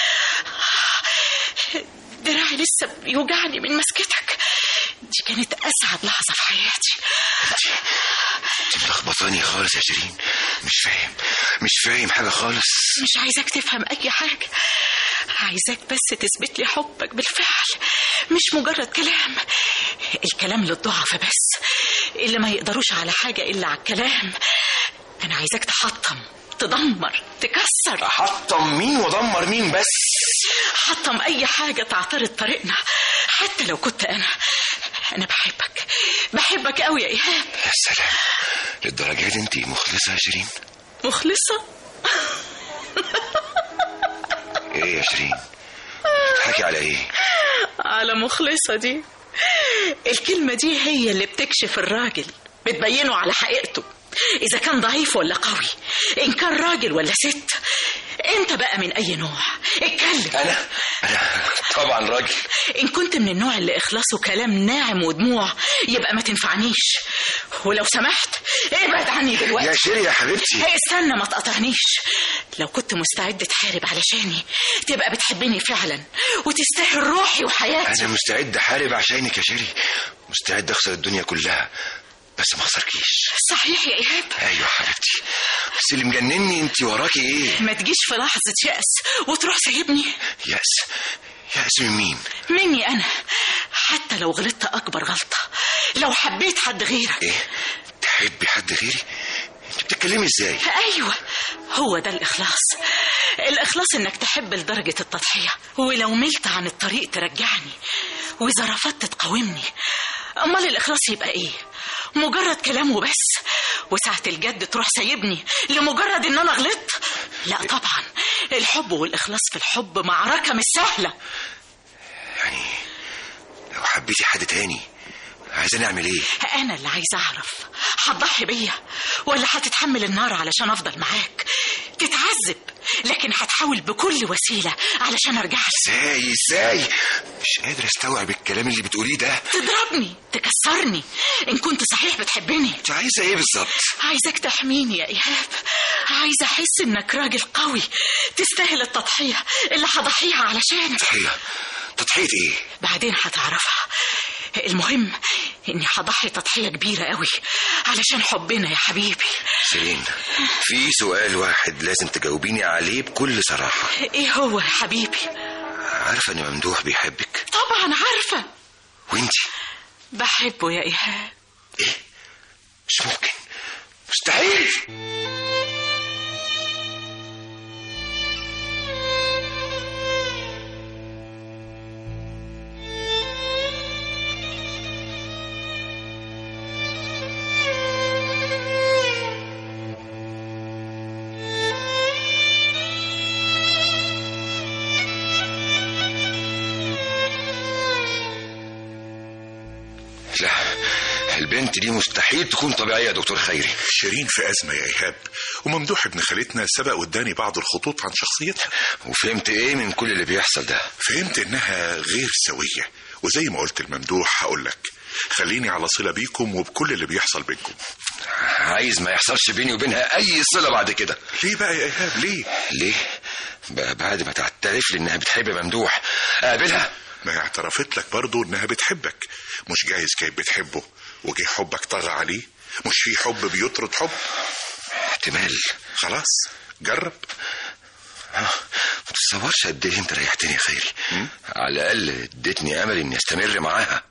Speaker 1: دراعي لسه بيوجعني من مسكتك دي كانت اسعد لحظه في حياتي
Speaker 5: انت ملخبطاني خالص يا شيرين مش فاهم مش فاهم حاجه خالص
Speaker 1: مش عايزاك تفهم اي حاجه عايزاك بس تثبت لي حبك بالفعل مش مجرد كلام الكلام للضعف بس اللي ما يقدروش على حاجه الا على الكلام انا عايزاك تحطم تدمر تكسر
Speaker 5: احطم مين وادمر مين بس
Speaker 1: حطم اي حاجه تعترض طريقنا حتى لو كنت انا انا بحبك بحبك قوي يا ايهاب
Speaker 5: يا سلام للدرجه دي انت مخلصه يا شيرين
Speaker 1: مخلصه
Speaker 5: ايه يا شيرين بتضحكي على ايه
Speaker 1: على مخلصة دي الكلمة دي هي اللي بتكشف الراجل بتبينه على حقيقته إذا كان ضعيف ولا قوي إن كان راجل ولا ست أنت بقى من أي نوع اتكلم
Speaker 5: انا انا طبعا راجل
Speaker 1: إن كنت من النوع اللي إخلاصه كلام ناعم ودموع يبقى ما تنفعنيش ولو سمحت ابعد عني دلوقتي
Speaker 5: يا شيري يا حبيبتي
Speaker 1: هي استنى ما تقاطعنيش لو كنت مستعد تحارب علشاني تبقى بتحبني فعلا وتستاهل روحي وحياتي
Speaker 5: انا مستعد احارب عشانك يا شيري مستعد اخسر الدنيا كلها بس ما اخسركيش
Speaker 1: صحيح يا ايهاب
Speaker 5: ايوه حبيبتي بس اللي مجنني انت وراكي ايه
Speaker 1: ما تجيش في لحظة يأس وتروح سايبني
Speaker 5: يأس يأس من مين
Speaker 1: مني أنا حتى لو غلطت أكبر غلطة لو حبيت حد غيرك
Speaker 5: ايه تحبي حد غيري انت بتتكلمي ازاي
Speaker 1: أيوة هو ده الإخلاص الإخلاص إنك تحب لدرجة التضحية ولو ملت عن الطريق ترجعني وإذا رفضت تقاومني أمال الإخلاص يبقى إيه مجرد كلام وبس وساعة الجد تروح سايبني لمجرد إن أنا غلطت لا طبعا الحب والإخلاص في الحب معركة مش سهلة
Speaker 5: يعني لو حبيتي حد تاني عايزة نعمل ايه
Speaker 1: أنا اللي عايزة أعرف هتضحي بيا ولا هتتحمل النار علشان أفضل معاك تتعذب لكن هتحاول بكل وسيلة علشان أرجع لك
Speaker 5: ازاي ازاي مش قادر استوعب الكلام اللي بتقوليه ده
Speaker 1: تضربني تكسرني إن كنت صحيح بتحبني
Speaker 5: انت عايزة ايه بالظبط
Speaker 1: عايزك تحميني يا إيهاب عايزة أحس إنك راجل قوي تستاهل التضحية اللي هضحيها علشانك
Speaker 5: تضحية تضحية ايه
Speaker 1: بعدين هتعرفها المهم إني هضحي تضحية كبيرة قوي علشان حبنا يا حبيبي
Speaker 5: سيرين في سؤال واحد لازم تجاوبيني عليه بكل صراحة
Speaker 1: إيه هو يا حبيبي
Speaker 5: عارفة ان ممدوح بيحبك
Speaker 1: طبعا عارفة
Speaker 5: وانتي
Speaker 1: بحبه يا إيهاب
Speaker 5: ايه مش ممكن مستحيل لا البنت دي مستحيل تكون طبيعيه يا دكتور خيري
Speaker 7: شيرين في أزمة يا إيهاب وممدوح ابن خالتنا سبق واداني بعض الخطوط عن شخصيتها
Speaker 5: وفهمت ايه من كل اللي بيحصل ده
Speaker 7: فهمت إنها غير سوية وزي ما قلت الممدوح هقول لك خليني على صلة بيكم وبكل اللي بيحصل بينكم
Speaker 5: عايز ما يحصلش بيني وبينها اي صله بعد كده
Speaker 7: ليه بقى يا إيهاب ليه
Speaker 5: ليه ب- بعد ما تعترف لي انها بتحب ممدوح اقابلها
Speaker 7: ما هي اعترفت لك برضه إنها بتحبك مش جايز كانت بتحبه وجه حبك طغى عليه مش في حب بيطرد حب
Speaker 5: احتمال
Speaker 7: خلاص جرب
Speaker 5: ما تتصورش قد ايه انت ريحتني يا خيري على الاقل اديتني امل اني استمر معاها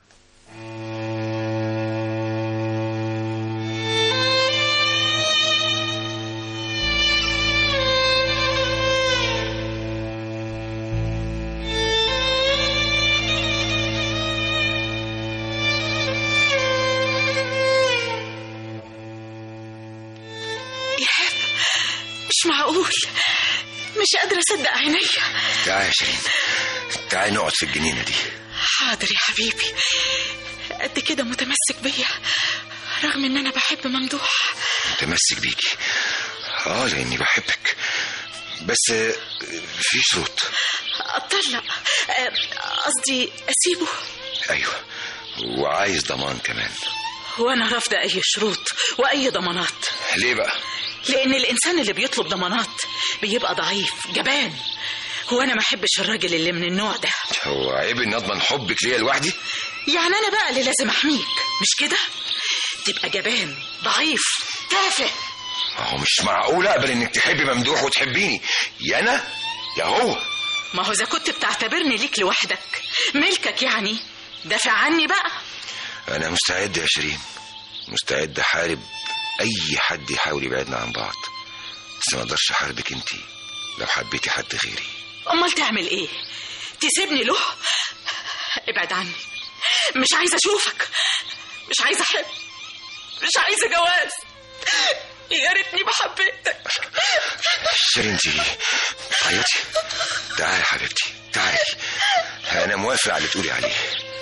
Speaker 1: إيهاب مش معقول مش قادرة أصدق عينيا
Speaker 5: تعالى يا شيرين تعالى نقعد في الجنينه دي
Speaker 1: حاضر يا حبيبي قد كده متمسك بيا رغم ان انا بحب ممدوح
Speaker 5: متمسك بيكي اه لاني بحبك بس آه، في شروط
Speaker 1: اتطلق آه، قصدي اسيبه
Speaker 5: ايوه وعايز ضمان كمان
Speaker 1: وانا رافضه اي شروط واي ضمانات
Speaker 5: ليه بقى
Speaker 1: لان الانسان اللي بيطلب ضمانات بيبقى ضعيف جبان هو انا ما احبش الراجل اللي من النوع ده
Speaker 5: هو عيب اني اضمن حبك ليا لوحدي
Speaker 1: يعني انا بقى اللي لازم احميك مش كده تبقى جبان ضعيف تافه
Speaker 5: ما هو مش معقول اقبل انك تحبي ممدوح وتحبيني يا انا يا هو
Speaker 1: ما هو اذا كنت بتعتبرني ليك لوحدك ملكك يعني دافع عني بقى
Speaker 5: انا مستعد يا شيرين مستعد احارب اي حد يحاول يبعدنا عن بعض بس ما اقدرش احاربك انت لو حبيتي حد غيري
Speaker 1: امال تعمل ايه تسيبني له ابعد عني مش عايزه اشوفك مش عايزه احب مش عايزه جواز يا ريتني ما حبيتك
Speaker 5: شيرين انت عيطي تعالي يا حبيبتي تعالي انا موافق على اللي تقولي عليه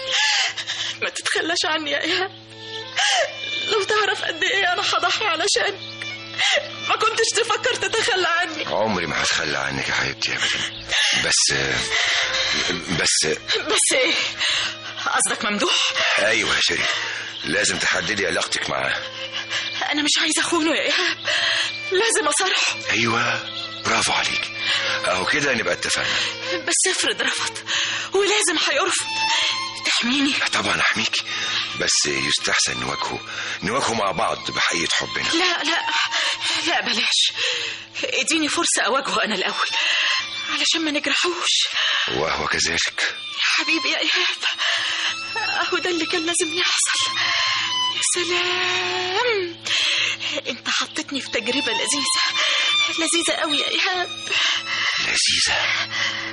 Speaker 1: ما تتخلاش عني يا ايهاب لو تعرف قد ايه انا هضحي علشان ما كنتش تفكر تتخلى عني
Speaker 5: عمري ما هتخلى عنك يا حبيبتي ابدا بس بس
Speaker 1: بس ايه قصدك ممدوح
Speaker 5: ايوه يا شيرين لازم تحددي علاقتك معاه
Speaker 1: انا مش عايزه اخونه يا ايهاب لازم اصارحه
Speaker 5: ايوه برافو عليك اهو كده نبقى اتفقنا
Speaker 1: بس افرض رفض ولازم هيرفض تحميني
Speaker 5: طبعا احميكي بس يستحسن نواجهه نواجهه مع بعض بحقيقة حبنا
Speaker 1: لا لا لا بلاش اديني فرصة أواجهه أنا الأول علشان ما نجرحوش
Speaker 5: وهو كذلك
Speaker 1: يا حبيبي يا إيهاب أهو ده اللي كان لازم يحصل يا سلام أنت حطيتني في تجربة لذيذة لذيذة قوي يا إيهاب
Speaker 5: لذيذة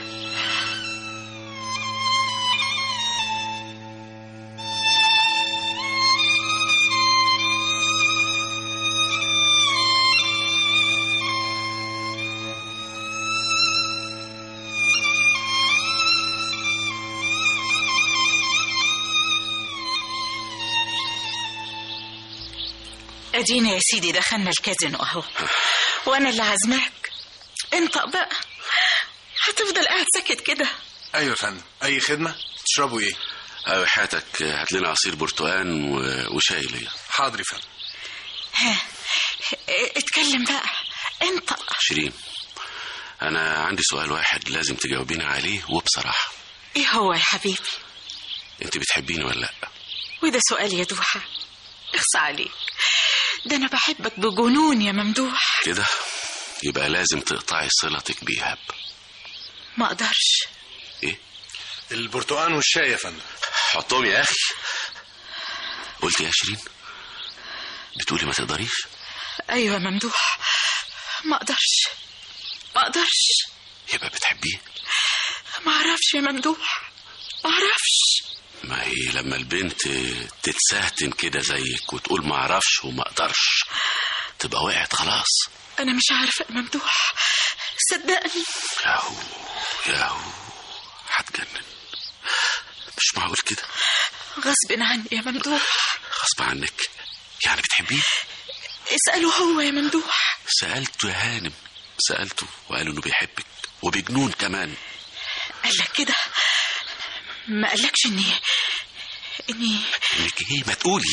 Speaker 1: أدينا يا سيدي دخلنا الكازينو أهو وأنا اللي عازماك انطق بقى هتفضل قاعد ساكت كده
Speaker 2: ايوه يا فندم اي خدمه تشربوا ايه
Speaker 4: أيوة حياتك هات لنا عصير برتقان و- وشاي ليا
Speaker 2: حاضر يا فندم
Speaker 1: ها اتكلم بقى انطق
Speaker 4: شيرين أنا عندي سؤال واحد لازم تجاوبيني عليه وبصراحة
Speaker 1: ايه هو يا حبيبي
Speaker 4: أنت بتحبيني ولا لأ؟
Speaker 1: وده سؤال يا دوحة اخصى عليك ده انا بحبك بجنون يا ممدوح
Speaker 4: كده يبقى لازم تقطعي صلتك بإيهاب
Speaker 1: ما اقدرش
Speaker 4: إيه؟
Speaker 2: البرتقال والشاي يا فندم
Speaker 4: حطهم يا أخي قلت يا شيرين بتقولي ما تقدريش
Speaker 1: ايوه يا ممدوح ما اقدرش ما اقدرش
Speaker 4: يبقى بتحبيه
Speaker 1: ما اعرفش يا ممدوح ما اعرفش
Speaker 4: ما هي لما البنت تتسهتن كده زيك وتقول ما اعرفش وما اقدرش تبقى وقعت خلاص
Speaker 1: انا مش عارفه يا ممدوح صدقني
Speaker 4: ياهو ياهو هتجنن مش معقول كده
Speaker 1: غصب عني يا ممدوح
Speaker 4: غصب عنك يعني بتحبيه
Speaker 1: اسأله هو يا ممدوح
Speaker 4: سألته يا هانم سألته وقال انه بيحبك وبجنون كمان
Speaker 1: قال لك كده ما قالكش اني اني
Speaker 4: انك ايه ما تقولي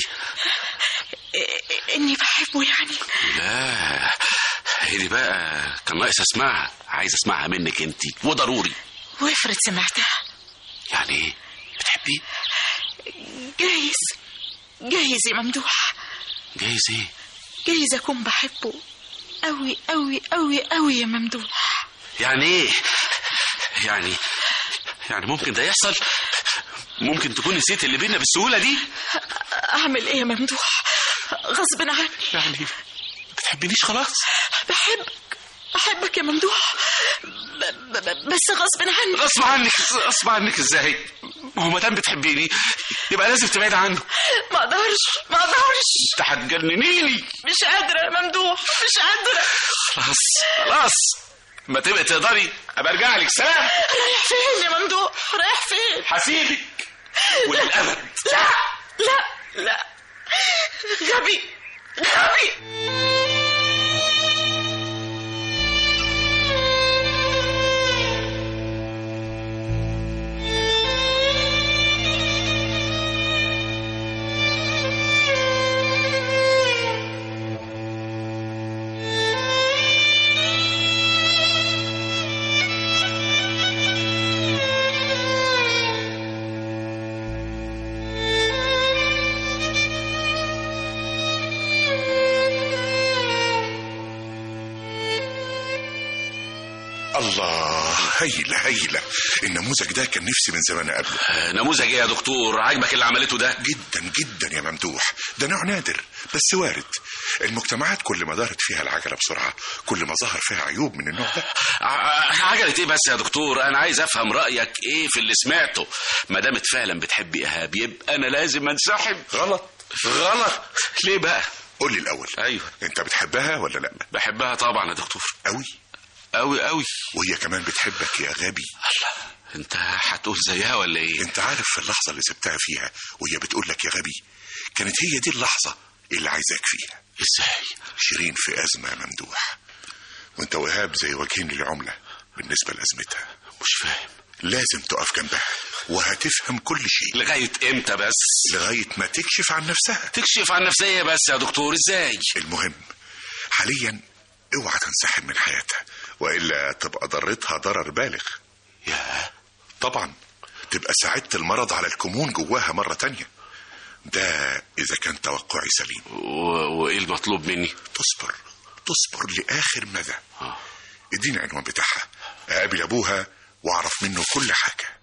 Speaker 1: اني بحبه يعني
Speaker 4: لا هي دي بقى كان ناقص اسمعها عايز اسمعها منك انت وضروري
Speaker 1: وافرض سمعتها
Speaker 4: يعني ايه بتحبيه
Speaker 1: جايز جايز يا ممدوح
Speaker 4: جايز ايه
Speaker 1: جايز اكون بحبه قوي قوي قوي قوي يا ممدوح
Speaker 4: يعني ايه يعني يعني ممكن ده يحصل ممكن تكون نسيت اللي بينا بالسهولة دي
Speaker 1: اعمل ايه يا ممدوح غصب عني
Speaker 4: يعني بتحبنيش خلاص
Speaker 1: بحبك بحبك يا ممدوح ب ب ب بس غصب عني
Speaker 4: غصب عنك غصب عنك ازاي ما هو ما دام بتحبيني يبقى لازم تبعد عنه
Speaker 1: ما اقدرش ما اقدرش
Speaker 4: انت هتجننيني
Speaker 1: مش قادرة يا ممدوح مش قادرة
Speaker 4: خلاص خلاص ما تبقى تقدري ابقى ارجع لك سلام
Speaker 1: رايح فين يا ممدوح رايح فين
Speaker 4: هسيبك وللابد
Speaker 1: لا لا لا غبي غبي
Speaker 7: الله هايلة هايلة النموذج ده كان نفسي من زمان أقابله
Speaker 4: آه، نموذج ايه يا دكتور عاجبك اللي عملته ده
Speaker 7: جدا جدا يا ممدوح ده نوع نادر بس وارد المجتمعات كل ما دارت فيها العجلة بسرعة كل ما ظهر فيها عيوب من النوع ده
Speaker 4: ع- عجلة ايه بس يا دكتور انا عايز افهم رايك ايه في اللي سمعته ما دامت فعلا بتحب ايهاب يبقى انا لازم انسحب
Speaker 7: غلط
Speaker 4: غلط ليه بقى
Speaker 7: قول لي الأول
Speaker 4: ايوه
Speaker 7: أنت بتحبها ولا لأ
Speaker 4: بحبها طبعا يا دكتور
Speaker 7: أوي
Speaker 4: قوي قوي
Speaker 7: وهي كمان بتحبك يا غبي
Speaker 4: انت هتقول زيها ولا ايه
Speaker 7: أنت عارف في اللحظة اللي سبتها فيها وهي بتقول لك يا غبي كانت هي دي اللحظة اللي عايزاك فيها
Speaker 4: ازاي
Speaker 7: شيرين في أزمة يا ممدوح وأنت وإيهاب زي وجهين للعملة بالنسبة لأزمتها
Speaker 4: مش فاهم
Speaker 7: لازم تقف جنبها وهتفهم كل شيء
Speaker 4: لغايه امتى بس
Speaker 7: لغاية ما تكشف عن نفسها
Speaker 4: تكشف عن نفسيه بس يا دكتور ازاي
Speaker 7: المهم حاليا اوعى تنسحب من حياتها وإلا تبقى ضرتها ضرر بالغ
Speaker 4: يا
Speaker 7: طبعا تبقى ساعدت المرض على الكمون جواها مرة تانية ده إذا كان توقعي سليم
Speaker 4: و... وايه المطلوب مني
Speaker 7: تصبر تصبر لآخر مدى
Speaker 4: آه.
Speaker 7: اديني العنوان بتاعها أقابل أبوها وأعرف منه كل حاجة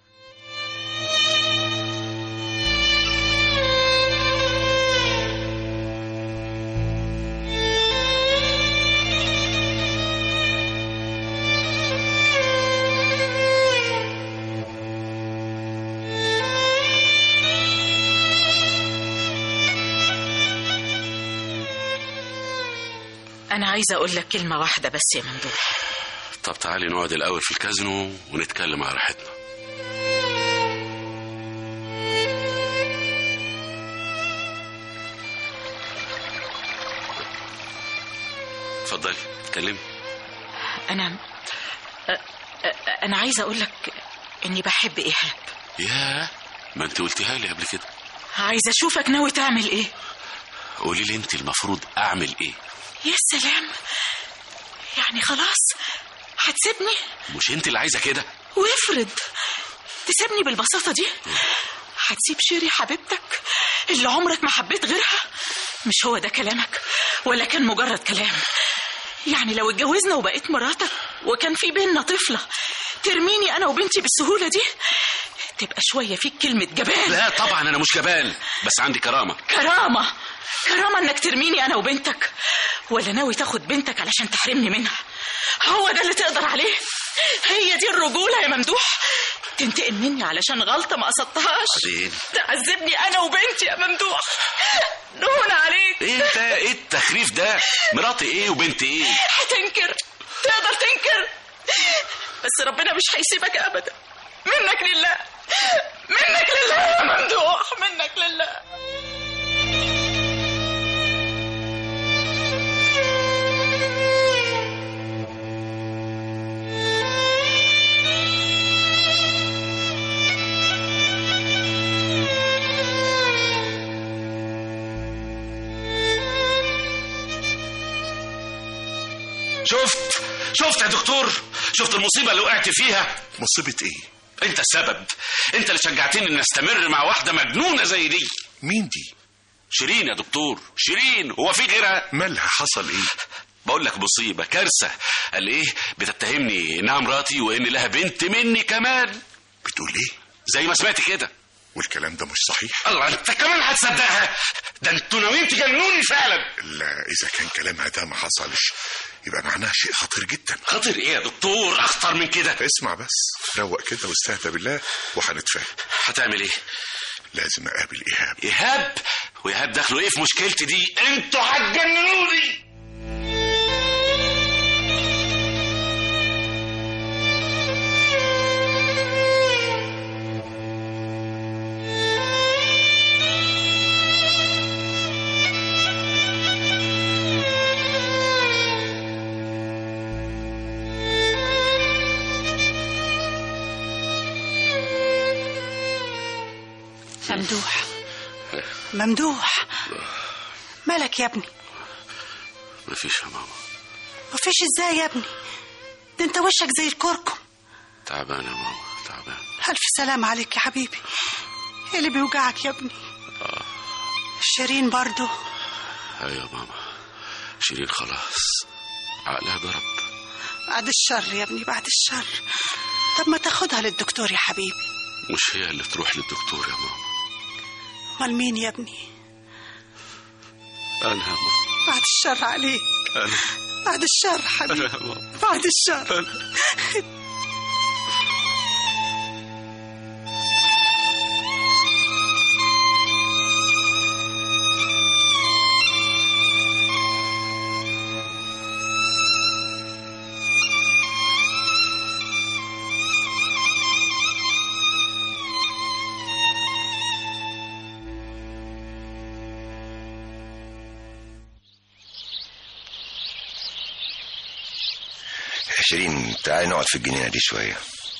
Speaker 1: انا عايزة اقول لك كلمة واحدة بس يا ممدوح
Speaker 4: طب تعالي نقعد الاول في الكازينو ونتكلم على راحتنا اتفضلي اتكلمي
Speaker 1: انا أ- أ- انا عايزة اقول لك اني بحب ايهاب
Speaker 4: يا ما انت قلتيها لي قبل كده
Speaker 1: عايزة اشوفك ناوي تعمل ايه
Speaker 4: قولي لي انت المفروض اعمل ايه
Speaker 1: يا سلام يعني خلاص هتسيبني
Speaker 4: مش انت اللي عايزه كده
Speaker 1: وافرض تسيبني بالبساطة دي هتسيب شيري حبيبتك اللي عمرك ما حبيت غيرها مش هو ده كلامك ولا كان مجرد كلام يعني لو اتجوزنا وبقيت مراتك وكان في بيننا طفلة ترميني أنا وبنتي بالسهولة دي تبقى شوية فيك كلمة جبان
Speaker 4: لا طبعا انا مش جبان بس عندي كرامه
Speaker 1: كرامة كرامة انك ترميني انا وبنتك ولا ناوي تاخد بنتك علشان تحرمني منها هو ده اللي تقدر عليه هي دي الرجولة يا ممدوح تنتقم مني علشان غلطة ما قصدتهاش
Speaker 4: بعدين؟
Speaker 1: تعذبني انا وبنتي يا ممدوح نهون عليك
Speaker 4: ايه ده ايه التخريف ده مراتي ايه وبنت ايه
Speaker 1: هتنكر تقدر تنكر بس ربنا مش هيسيبك ابدا منك لله منك لله يا ممدوح منك لله
Speaker 4: شفت شفت يا دكتور شفت المصيبة اللي وقعت فيها
Speaker 7: مصيبة ايه
Speaker 4: انت السبب انت اللي شجعتني ان استمر مع واحدة مجنونة زي دي
Speaker 7: مين دي
Speaker 4: شيرين يا دكتور شيرين هو في غيرها
Speaker 7: مالها حصل ايه
Speaker 4: بقول لك مصيبة كارثة قال ايه بتتهمني انها مراتي وان لها بنت مني كمان
Speaker 7: بتقول ايه
Speaker 4: زي ما سمعت كده
Speaker 7: والكلام ده مش صحيح
Speaker 4: الله انت كمان هتصدقها ده انتوا ناويين تجنوني فعلا
Speaker 7: لا اذا كان كلامها ده ما حصلش يبقى معناها شيء خطير جدا
Speaker 4: خطر ايه يا دكتور اخطر من كده
Speaker 7: اسمع بس روق كده واستهدى بالله وهنتفاهم
Speaker 4: هتعمل ايه
Speaker 7: لازم اقابل ايهاب
Speaker 4: ايهاب وايهاب دخله ايه في مشكلتي دي انتوا هتجننوني
Speaker 8: ممدوح ممدوح مالك يا ابني
Speaker 4: مفيش يا ماما
Speaker 8: مفيش ازاي يا ابني ده انت وشك زي الكركم
Speaker 4: تعبان يا ماما تعبان
Speaker 8: الف سلام عليك يا حبيبي ايه اللي بيوجعك يا ابني شيرين برضو
Speaker 4: ايوه يا ماما شيرين خلاص عقلها ضرب
Speaker 8: بعد الشر يا ابني بعد الشر طب ما تاخدها للدكتور يا حبيبي
Speaker 4: مش هي اللي تروح للدكتور يا ماما
Speaker 8: امال مين يا ابني
Speaker 4: انا يا ماما
Speaker 8: بعد الشر عليك
Speaker 4: انا
Speaker 8: بعد الشر حبيبي
Speaker 4: انا يا ماما
Speaker 8: بعد الشر
Speaker 4: انا
Speaker 5: شيرين تعالي نقعد في الجنينة دي شوية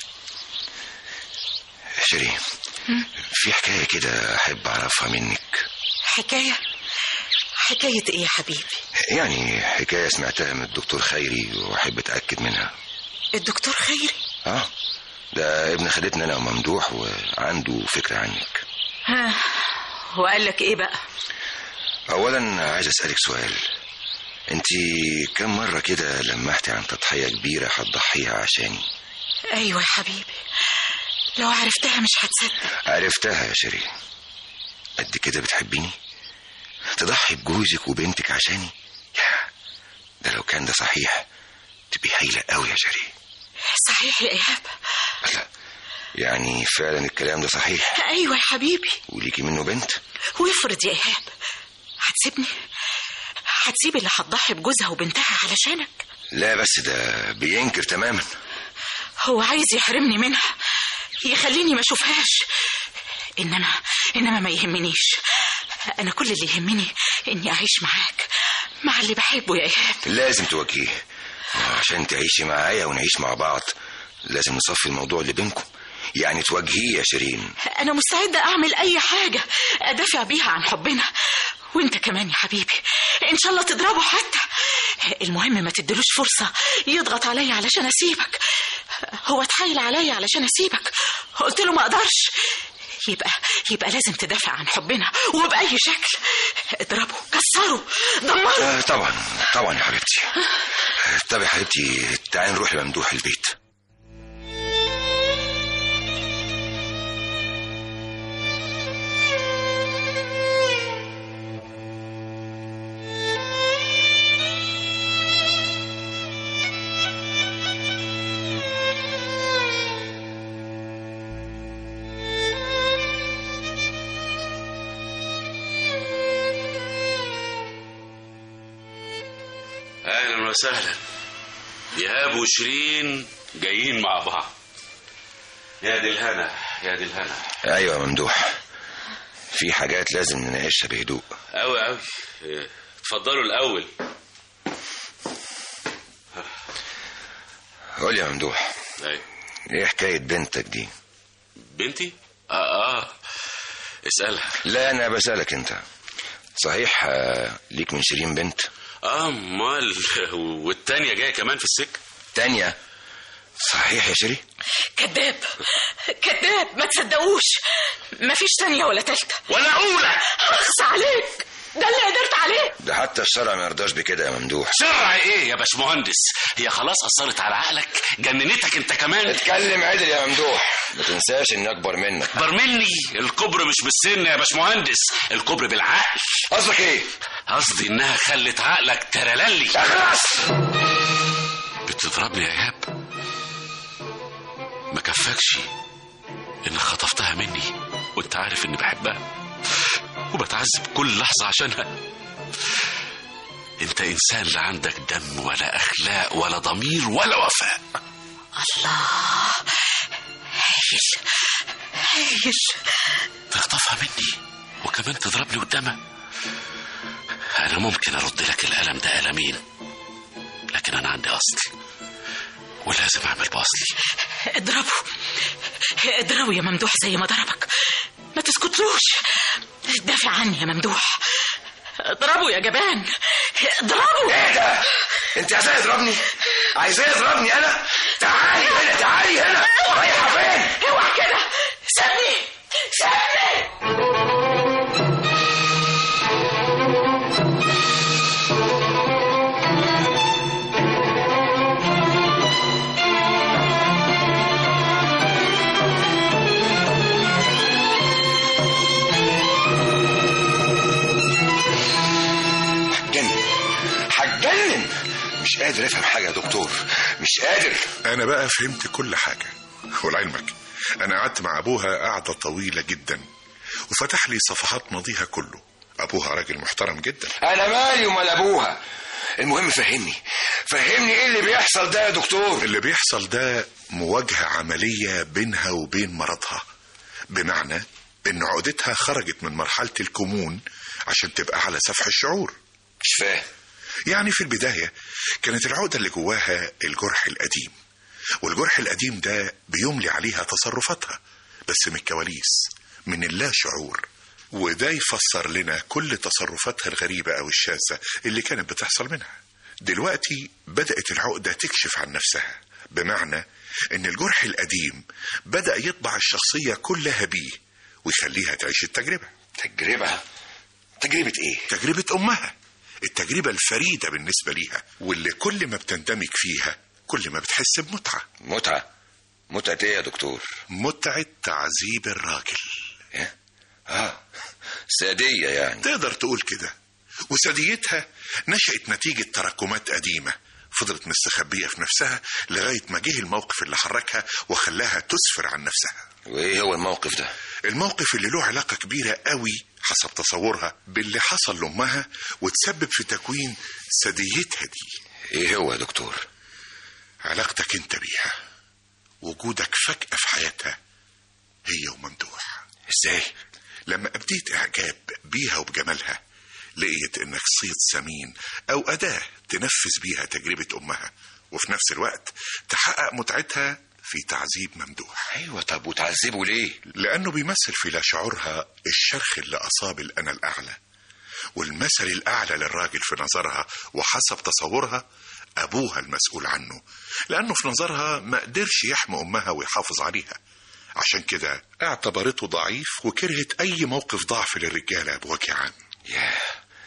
Speaker 5: شيرين في حكاية كده أحب أعرفها منك
Speaker 1: حكاية حكاية ايه يا حبيبي
Speaker 5: يعني حكاية سمعتها من الدكتور خيري وأحب أتأكد منها
Speaker 1: الدكتور خيري
Speaker 5: اه ده ابن خالتنا أنا وممدوح وعنده فكرة عنك
Speaker 1: ها وقال لك ايه بقى
Speaker 5: أولا عايز أسألك سؤال أنت كم مرة كده لمحتي عن تضحية كبيرة هتضحيها عشاني
Speaker 1: ايوه يا حبيبي لو عرفتها مش هتصدق
Speaker 5: عرفتها يا شيرين قد كده بتحبيني تضحي بجوزك وبنتك عشاني يا ده لو كان ده صحيح تبقي هايلة قوي يا شيرين
Speaker 1: صحيح يا ايهاب
Speaker 5: لا يعني فعلا الكلام ده صحيح
Speaker 1: ايوه يا حبيبي
Speaker 5: وليكي منه بنت
Speaker 1: وافرض يا ايهاب هتسيبني هتسيب اللي هتضحي بجوزها وبنتها علشانك
Speaker 5: لا بس ده بينكر تماما
Speaker 1: هو عايز يحرمني منها يخليني ما اشوفهاش انما انما ما يهمنيش انا كل اللي يهمني اني اعيش معاك مع اللي بحبه يا ايهاب
Speaker 5: لازم تواجهيه عشان تعيشي معايا ونعيش مع بعض لازم نصفي الموضوع اللي بينكم يعني تواجهيه يا شيرين
Speaker 1: انا مستعده اعمل اي حاجه ادافع بيها عن حبنا وانت كمان يا حبيبي ان شاء الله تضربه حتى المهم ما تدلوش فرصه يضغط عليا علشان اسيبك هو اتحايل عليا علشان اسيبك قلت له ما اقدرش يبقى يبقى لازم تدافع عن حبنا وبأي شكل اضربه كسره دمره
Speaker 5: آه طبعا طبعا يا حبيبتي آه، طب يا حبيبتي تعالي نروح لممدوح البيت
Speaker 4: اهلا وسهلا ايهاب وشيرين جايين مع بعض يا دي الهنا يا دي الهنا
Speaker 5: ايوه يا ممدوح في حاجات لازم نناقشها بهدوء
Speaker 4: قوي قوي اتفضلوا الاول
Speaker 5: قول يا ممدوح
Speaker 4: ايوه
Speaker 5: ايه حكاية بنتك دي
Speaker 4: بنتي اه اه اسالها
Speaker 5: لا انا بسألك انت صحيح آه، ليك من شيرين بنت
Speaker 4: اه امال والتانية جاية كمان في السكة
Speaker 5: تانية صحيح يا شيري
Speaker 1: كذاب كذاب ما تصدقوش مفيش تانية ولا تالتة
Speaker 4: ولا أولى
Speaker 1: اخص عليك ده اللي قدرت عليه
Speaker 5: ده حتى الشرع ما يرضاش بكده يا ممدوح
Speaker 4: شرع ايه يا باشمهندس هي خلاص اثرت على عقلك جننتك انت كمان
Speaker 5: اتكلم عدل يا ممدوح ما تنساش اني اكبر منك
Speaker 4: اكبر مني الكبر مش بالسن يا باشمهندس الكبر بالعقل
Speaker 5: قصدك ايه
Speaker 4: قصدي انها خلت عقلك ترللي
Speaker 5: اخلص
Speaker 4: بتضربني يا ايهاب ما كفاكش انك خطفتها مني وانت عارف اني بحبها وبتعذب كل لحظة عشانها انت انسان لا عندك دم ولا اخلاق ولا ضمير ولا وفاء
Speaker 1: الله هايل هايل
Speaker 4: تخطفها مني وكمان تضربني قدامها انا ممكن ارد لك الالم ده المين لكن انا عندي اصل ولازم اعمل باصلي
Speaker 1: اضربه اضربه يا ممدوح زي ما ضربك ما تسكتلوش دافع عني يا ممدوح اضربه يا جبان اضربه
Speaker 5: ايه ده انت عايزاه يضربني عايزاه يضربني انا تعالي هنا تعالي هنا رايحه فين
Speaker 1: اوعى كده سيبني سيبني
Speaker 5: هتجنن هتجنن مش قادر افهم حاجه يا دكتور مش قادر
Speaker 7: انا بقى فهمت كل حاجة ولعلمك انا قعدت مع ابوها قعدة طويلة جدا وفتح لي صفحات ماضيها كله ابوها راجل محترم جدا
Speaker 5: انا مالي ومال ابوها المهم فهمني فهمني ايه اللي بيحصل ده يا دكتور
Speaker 7: اللي بيحصل ده مواجهة عملية بينها وبين مرضها بمعنى ان عقدتها خرجت من مرحلة الكمون عشان تبقى على سفح الشعور
Speaker 5: مش فاهم
Speaker 7: يعني في البداية كانت العقدة اللي جواها الجرح القديم والجرح القديم ده بيملي عليها تصرفاتها بس من الكواليس من اللا شعور وده يفسر لنا كل تصرفاتها الغريبة أو الشاذة اللي كانت بتحصل منها دلوقتي بدأت العقدة تكشف عن نفسها بمعنى إن الجرح القديم بدأ يطبع الشخصية كلها بيه ويخليها تعيش التجربة
Speaker 5: تجربه تجربه ايه
Speaker 7: تجربة أمها التجربة الفريدة بالنسبة ليها واللي كل ما بتندمج فيها كل ما بتحس بمتعة
Speaker 5: متعه متعه ايه يا دكتور
Speaker 7: متعة تعذيب الراجل
Speaker 5: ايه اه ساديه يعني
Speaker 7: تقدر تقول كده وساديتها نشأت نتيجة تراكمات قديمة فضلت مستخبية في نفسها لغاية ما جه الموقف اللي حركها وخلاها تسفر عن نفسها
Speaker 5: وايه هو الموقف ده
Speaker 7: الموقف اللي له علاقة كبيرة قوي حسب تصورها باللي حصل لأمها وتسبب في تكوين ساديتها دي
Speaker 5: ايه هو يا دكتور
Speaker 7: علاقتك انت بيها وجودك فجأة في حياتها هي وممدوح
Speaker 5: ازاي
Speaker 7: لما أبديت إعجاب بيها وبجمالها لقيت إنك صيد سمين أو أداة تنفذ بيها تجربة أمها وفي نفس الوقت تحقق متعتها في تعذيب ممدوح
Speaker 5: ايوه طب وتعذبه ليه
Speaker 7: لأنه بيمثل في لا شعورها الشرخ اللي أصاب الأنا الأعلى والمثل الأعلى للراجل في نظرها وحسب تصورها أبوها المسؤول عنه لأنه في نظرها ما قدرش يحمي أمها ويحافظ عليها عشان كده اعتبرته ضعيف وكرهت أي موقف ضعف للرجالة بوجه عام
Speaker 5: ياه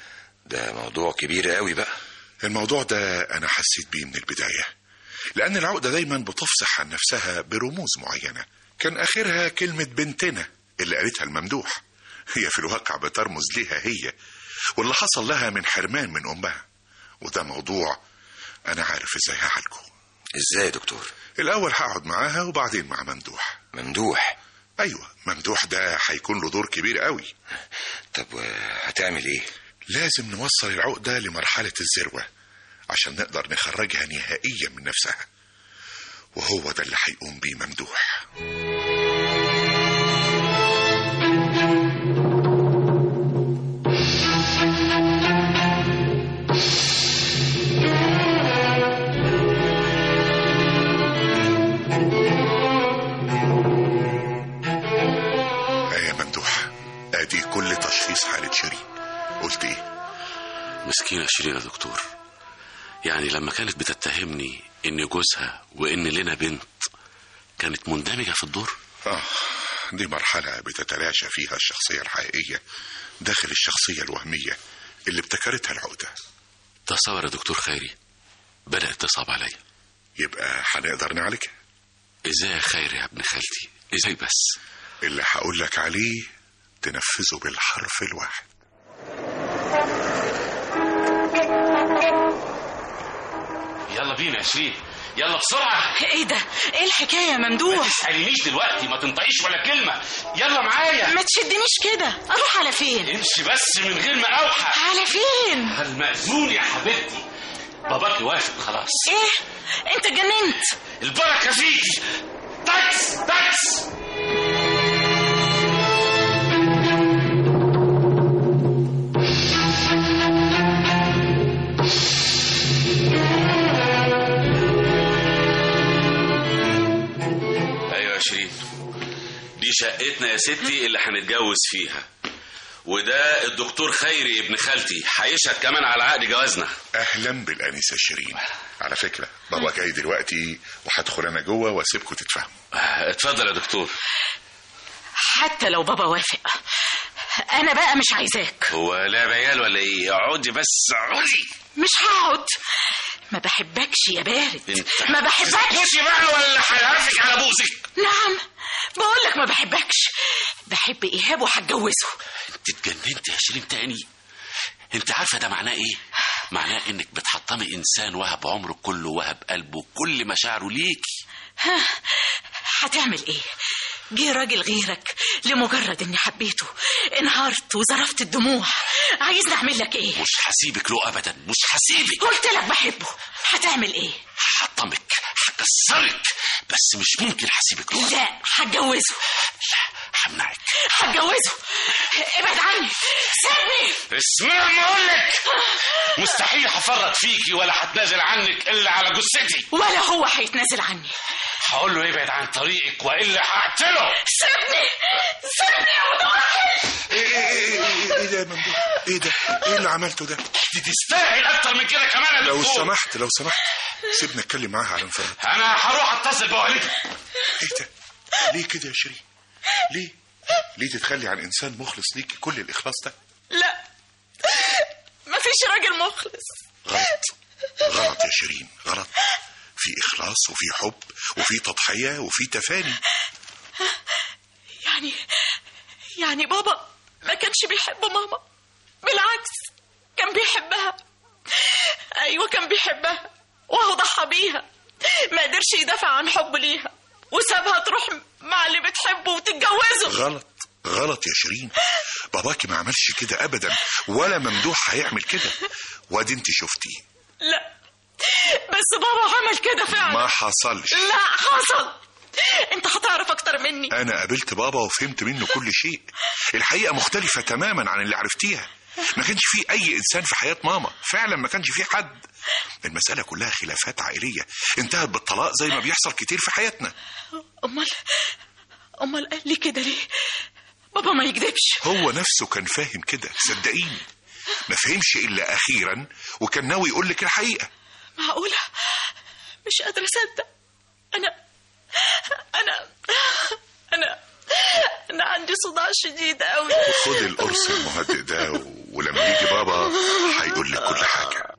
Speaker 5: ده موضوع كبير قوي بقى
Speaker 7: الموضوع ده أنا حسيت بيه من البداية لأن العقدة دايما بتفصح عن نفسها برموز معينة كان آخرها كلمة بنتنا اللي قالتها الممدوح هي في الواقع بترمز ليها هي واللي حصل لها من حرمان من أمها وده موضوع أنا عارف إزاي هعالجه
Speaker 5: ازاي يا دكتور
Speaker 7: الأول هقعد معاها وبعدين مع ممدوح
Speaker 5: ممدوح
Speaker 7: أيوة ممدوح ده هيكون له دور كبير قوي
Speaker 5: طب آه، هتعمل ايه
Speaker 7: لازم نوصل العقدة لمرحلة الذروة عشان نقدر نخرجها نهائيا من نفسها وهو ده اللي هيقوم بيه ممدوح آه يا ممدوح ادي كل تشخيص حالة شيرين قلت ايه
Speaker 4: مسكينة شيرين يا دكتور يعني لما كانت بتتهمني ان جوزها وان لنا بنت كانت مندمجة في الدور
Speaker 7: آه دي مرحلة بتتلاشى فيها الشخصية الحقيقية داخل الشخصية الوهمية اللي ابتكرتها العقدة
Speaker 4: تصور يا دكتور خيري بدأت تصعب عليا
Speaker 7: يبقى هنقدر نعالجها
Speaker 4: ازاي يا خيري يا ابن خالتي ازاي بس
Speaker 7: اللي هقول لك عليه تنفذه بالحرف الواحد
Speaker 4: يلا بينا يا شيرين يلا بسرعة
Speaker 1: ايه ده ايه الحكايه يا ممدوح
Speaker 4: تسألينيش دلوقتي ما تنطقيش ولا كلمة يلا معايا
Speaker 1: ما تشدنيش كده اروح على فين
Speaker 4: امشي بس من غير ما اوحى
Speaker 1: على فين
Speaker 4: المأذون يا حبيبتي باباكي وافق خلاص
Speaker 1: ايه انت اتجننت
Speaker 4: البركة فيكي تاكس تاكس ايوه يا شيرين دي شقتنا يا ستي اللي هنتجوز فيها وده الدكتور خيري ابن خالتي هيشهد كمان على عقد جوازنا
Speaker 7: اهلا بالانسه شيرين على فكره بابا جاي دلوقتي وهدخل انا جوه واسيبكم تتفاهموا
Speaker 4: اتفضل يا دكتور
Speaker 1: حتى لو بابا وافق انا بقى مش عايزاك
Speaker 4: هو لعب عيال ولا ايه اقعدي بس اقعدي
Speaker 1: مش هقعد ما بحبكش يا بارد
Speaker 4: انت
Speaker 1: ما بحبكش
Speaker 4: تسكتي بقى ولا هيعرفك على بوسك
Speaker 1: نعم بقول لك ما بحبكش بحب ايهاب وهتجوزه
Speaker 4: انت اتجننت يا شيرين تاني انت عارفه ده معناه ايه معناه انك بتحطمي انسان وهب عمره كله وهب قلبه كل مشاعره ليكي
Speaker 1: ها هتعمل ايه جه راجل غيرك لمجرد اني حبيته انهارت وزرفت الدموع عايزني اعمل لك ايه
Speaker 4: مش هسيبك له ابدا مش هسيبك
Speaker 1: قلت لك بحبه هتعمل ايه
Speaker 4: هحطمك هكسرك بس مش ممكن هسيبك له
Speaker 1: لا هتجوزه
Speaker 4: لا همنعك
Speaker 1: هتجوزه ابعد عني سيبني
Speaker 4: اسمع ما اقول لك مستحيل هفرط فيكي ولا هتنازل عنك الا على جثتي
Speaker 1: ولا هو هيتنازل عني
Speaker 4: هقول له يبعد عن طريقك والا هقتله
Speaker 1: سيبني سيبني يا متوحد
Speaker 7: ايه ايه ايه ايه ايه ده يا ممدوح ايه ده ايه اللي عملته ده
Speaker 4: دي تستاهل اكتر من كده كمان يا
Speaker 7: لو
Speaker 4: دكتور
Speaker 7: سمحت لو سمحت سيبنا اتكلم معاها على انفراد
Speaker 4: انا هروح اتصل بوالدتي
Speaker 7: ايه ده ليه كده يا شيرين ليه ليه تتخلي عن انسان مخلص ليكي كل الاخلاص ده
Speaker 1: لا مفيش راجل مخلص
Speaker 7: غلط غلط يا شيرين غلط في اخلاص وفي حب وفي تضحيه وفي تفاني
Speaker 1: يعني يعني بابا ما كانش بيحب ماما بالعكس كان بيحبها ايوه كان بيحبها وهو ضحى بيها ما قدرش يدافع عن حبه ليها وسابها تروح مع اللي بتحبه وتتجوزه
Speaker 7: غلط غلط يا شيرين باباكي ما عملش كده ابدا ولا ممدوح هيعمل كده وادي انت شفتي
Speaker 1: لا بس بابا عمل كده فعلا
Speaker 7: ما حصلش
Speaker 1: لا حصل انت هتعرف اكتر مني
Speaker 7: انا قابلت بابا وفهمت منه كل شيء الحقيقه مختلفه تماما عن اللي عرفتيها ما كانش في اي انسان في حياه ماما فعلا ما كانش في حد المساله كلها خلافات عائليه انتهت بالطلاق زي ما بيحصل كتير في حياتنا
Speaker 1: امال امال قال لي كده ليه بابا ما يكذبش
Speaker 7: هو نفسه كان فاهم كده صدقيني ما فهمش الا اخيرا وكان ناوي يقول لك الحقيقه
Speaker 1: معقولة مش قادرة أصدق أنا أنا أنا أنا عندي صداع شديد أوي
Speaker 7: خد القرص المهدئ ده و- ولما يجي بابا هيقول لك كل حاجه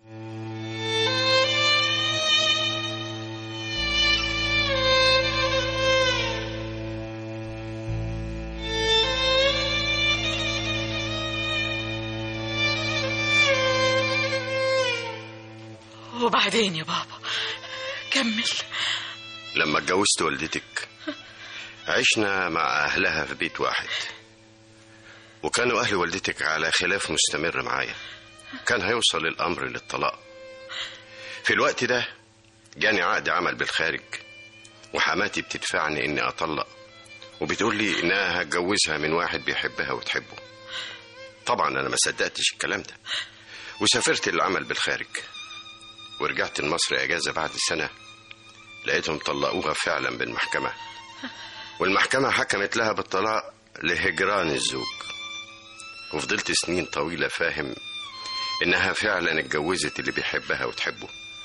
Speaker 1: وبعدين يا بابا كمل
Speaker 9: لما اتجوزت والدتك عشنا مع أهلها في بيت واحد وكانوا أهل والدتك على خلاف مستمر معايا كان هيوصل الأمر للطلاق في الوقت ده جاني عقد عمل بالخارج وحماتي بتدفعني إني أطلق وبتقول لي إنها هتجوزها من واحد بيحبها وتحبه طبعا أنا ما صدقتش الكلام ده وسافرت العمل بالخارج ورجعت لمصر أجازة بعد سنة لقيتهم طلقوها فعلا بالمحكمة والمحكمة حكمت لها بالطلاق لهجران الزوج وفضلت سنين طويلة فاهم إنها فعلا اتجوزت اللي بيحبها وتحبه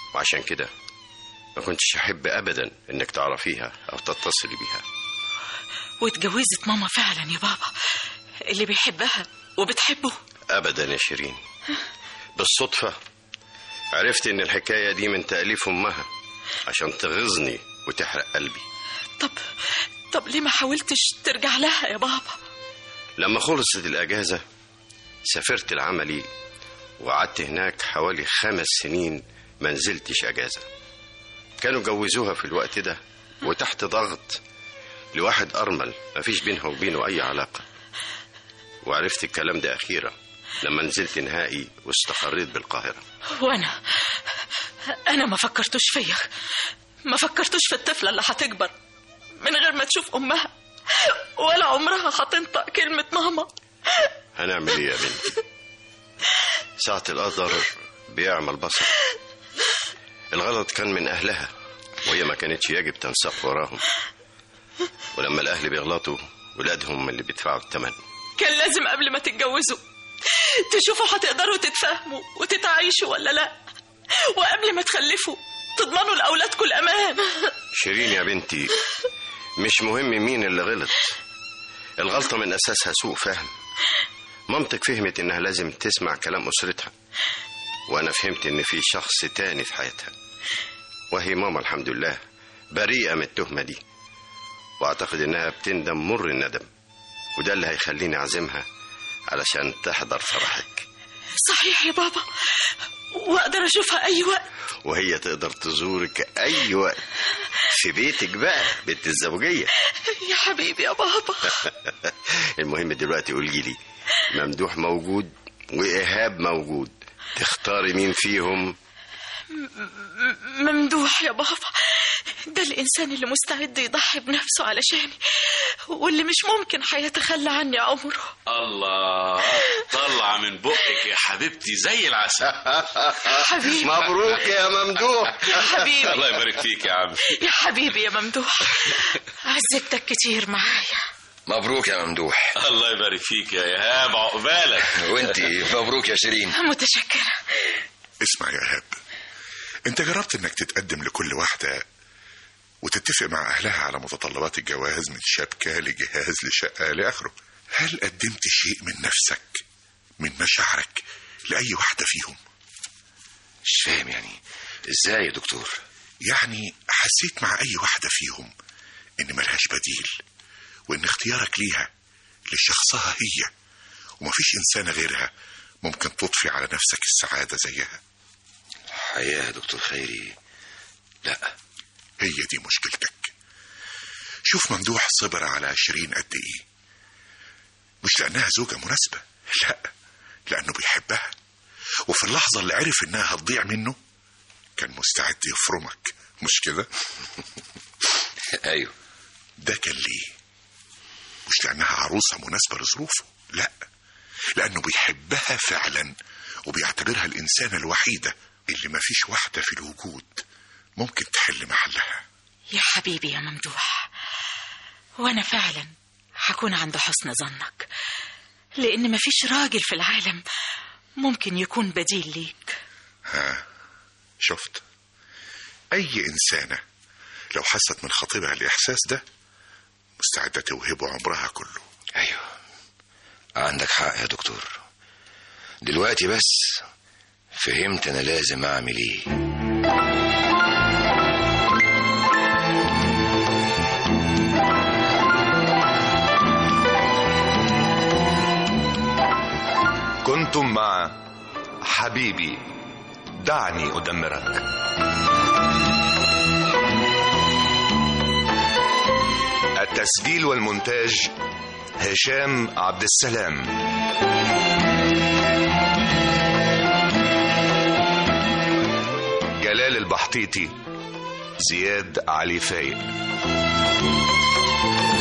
Speaker 9: وعشان كده ما كنتش أحب أبدا إنك تعرفيها أو تتصلي بيها
Speaker 1: واتجوزت ماما فعلا يا بابا اللي بيحبها وبتحبه
Speaker 9: أبدا يا شيرين بالصدفة عرفت إن الحكاية دي من تأليف أمها عشان تغيظني وتحرق قلبي
Speaker 1: طب طب ليه ما حاولتش ترجع لها يا بابا
Speaker 9: لما خلصت الأجازة سافرت العملي وقعدت هناك حوالي خمس سنين ما نزلتش أجازة كانوا جوزوها في الوقت ده وتحت ضغط لواحد أرمل مفيش بينها وبينه أي علاقة وعرفت الكلام ده أخيرا لما نزلت نهائي واستقريت بالقاهرة
Speaker 1: وانا انا ما فكرتوش فيا ما فكرتوش في الطفله اللي هتكبر من غير ما تشوف امها ولا عمرها هتنطق كلمه ماما
Speaker 9: هنعمل ايه يا بنتي ساعة القدر بيعمل بصر الغلط كان من أهلها وهي ما كانتش يجب تنساق وراهم ولما الأهل بيغلطوا ولادهم اللي بيدفعوا الثمن
Speaker 1: كان لازم قبل ما تتجوزوا تشوفوا هتقدروا تتفاهموا وتتعايشوا ولا لا وقبل ما تخلفوا تضمنوا لأولادكم الأمان
Speaker 9: شيرين يا بنتي مش مهم مين اللي غلط الغلطة من أساسها سوء فهم مامتك فهمت إنها لازم تسمع كلام أسرتها وأنا فهمت إن في شخص تاني في حياتها وهي ماما الحمد لله بريئة من التهمة دي وأعتقد إنها بتندم مر الندم وده اللي هيخليني أعزمها علشان تحضر فرحك
Speaker 1: صحيح يا بابا وأقدر أشوفها أي وقت
Speaker 9: وهي تقدر تزورك أي وقت في بيتك بقى بيت الزوجية
Speaker 1: يا حبيبي يا بابا
Speaker 9: المهم دلوقتي قولي لي ممدوح موجود وإيهاب موجود تختاري مين فيهم
Speaker 1: ممدوح يا بابا ده الإنسان اللي مستعد يضحي بنفسه علشاني واللي مش ممكن هيتخلى عني عمره
Speaker 4: الله طلع من بقك يا حبيبتي زي العسل
Speaker 1: حبيبي
Speaker 9: مبروك يا ممدوح
Speaker 1: حبيبي
Speaker 4: الله يبارك فيك يا عم
Speaker 1: يا حبيبي يا ممدوح عذبتك كتير معايا
Speaker 5: مبروك يا ممدوح
Speaker 4: الله يبارك فيك يا ايهاب عقبالك
Speaker 5: وانت مبروك يا شيرين
Speaker 1: متشكرة
Speaker 7: اسمع يا إيهاب انت جربت انك تتقدم لكل واحدة وتتفق مع أهلها على متطلبات الجواز من شبكة لجهاز لشقة لآخره هل قدمت شيء من نفسك من مشاعرك لأي واحدة فيهم
Speaker 5: مش فاهم يعني ازاي يا دكتور
Speaker 7: يعني حسيت مع أي واحدة فيهم إن ملهاش بديل وإن اختيارك ليها لشخصها هي ومفيش إنسانة غيرها ممكن تضفي على نفسك السعادة زيها
Speaker 5: حقيقة يا دكتور خيري لا
Speaker 7: هي دي مشكلتك شوف ممدوح صبر على شيرين قد ايه مش لانها زوجة مناسبة لا لانه بيحبها وفي اللحظة اللي عرف انها هتضيع منه كان مستعد يفرمك مش كده
Speaker 5: ايوه
Speaker 7: ده كان ليه مش لانها عروسة مناسبة لظروفه لا لانه بيحبها فعلا وبيعتبرها الانسانة الوحيدة اللي مفيش واحدة في الوجود ممكن تحل محلها
Speaker 1: يا حبيبي يا ممدوح وأنا فعلا هكون عند حسن ظنك لأن مفيش راجل في العالم ممكن يكون بديل ليك
Speaker 7: ها شفت أي إنسانة لو حست من خطيبها الإحساس ده مستعدة توهبه عمرها كله
Speaker 5: ايوه عندك حق يا دكتور دلوقتي بس فهمت انا لازم اعمل ايه
Speaker 3: كنتم مع حبيبي دعني أدمرك التسجيل والمونتاج هشام عبد السلام جلال البحطيطي زياد علي فايق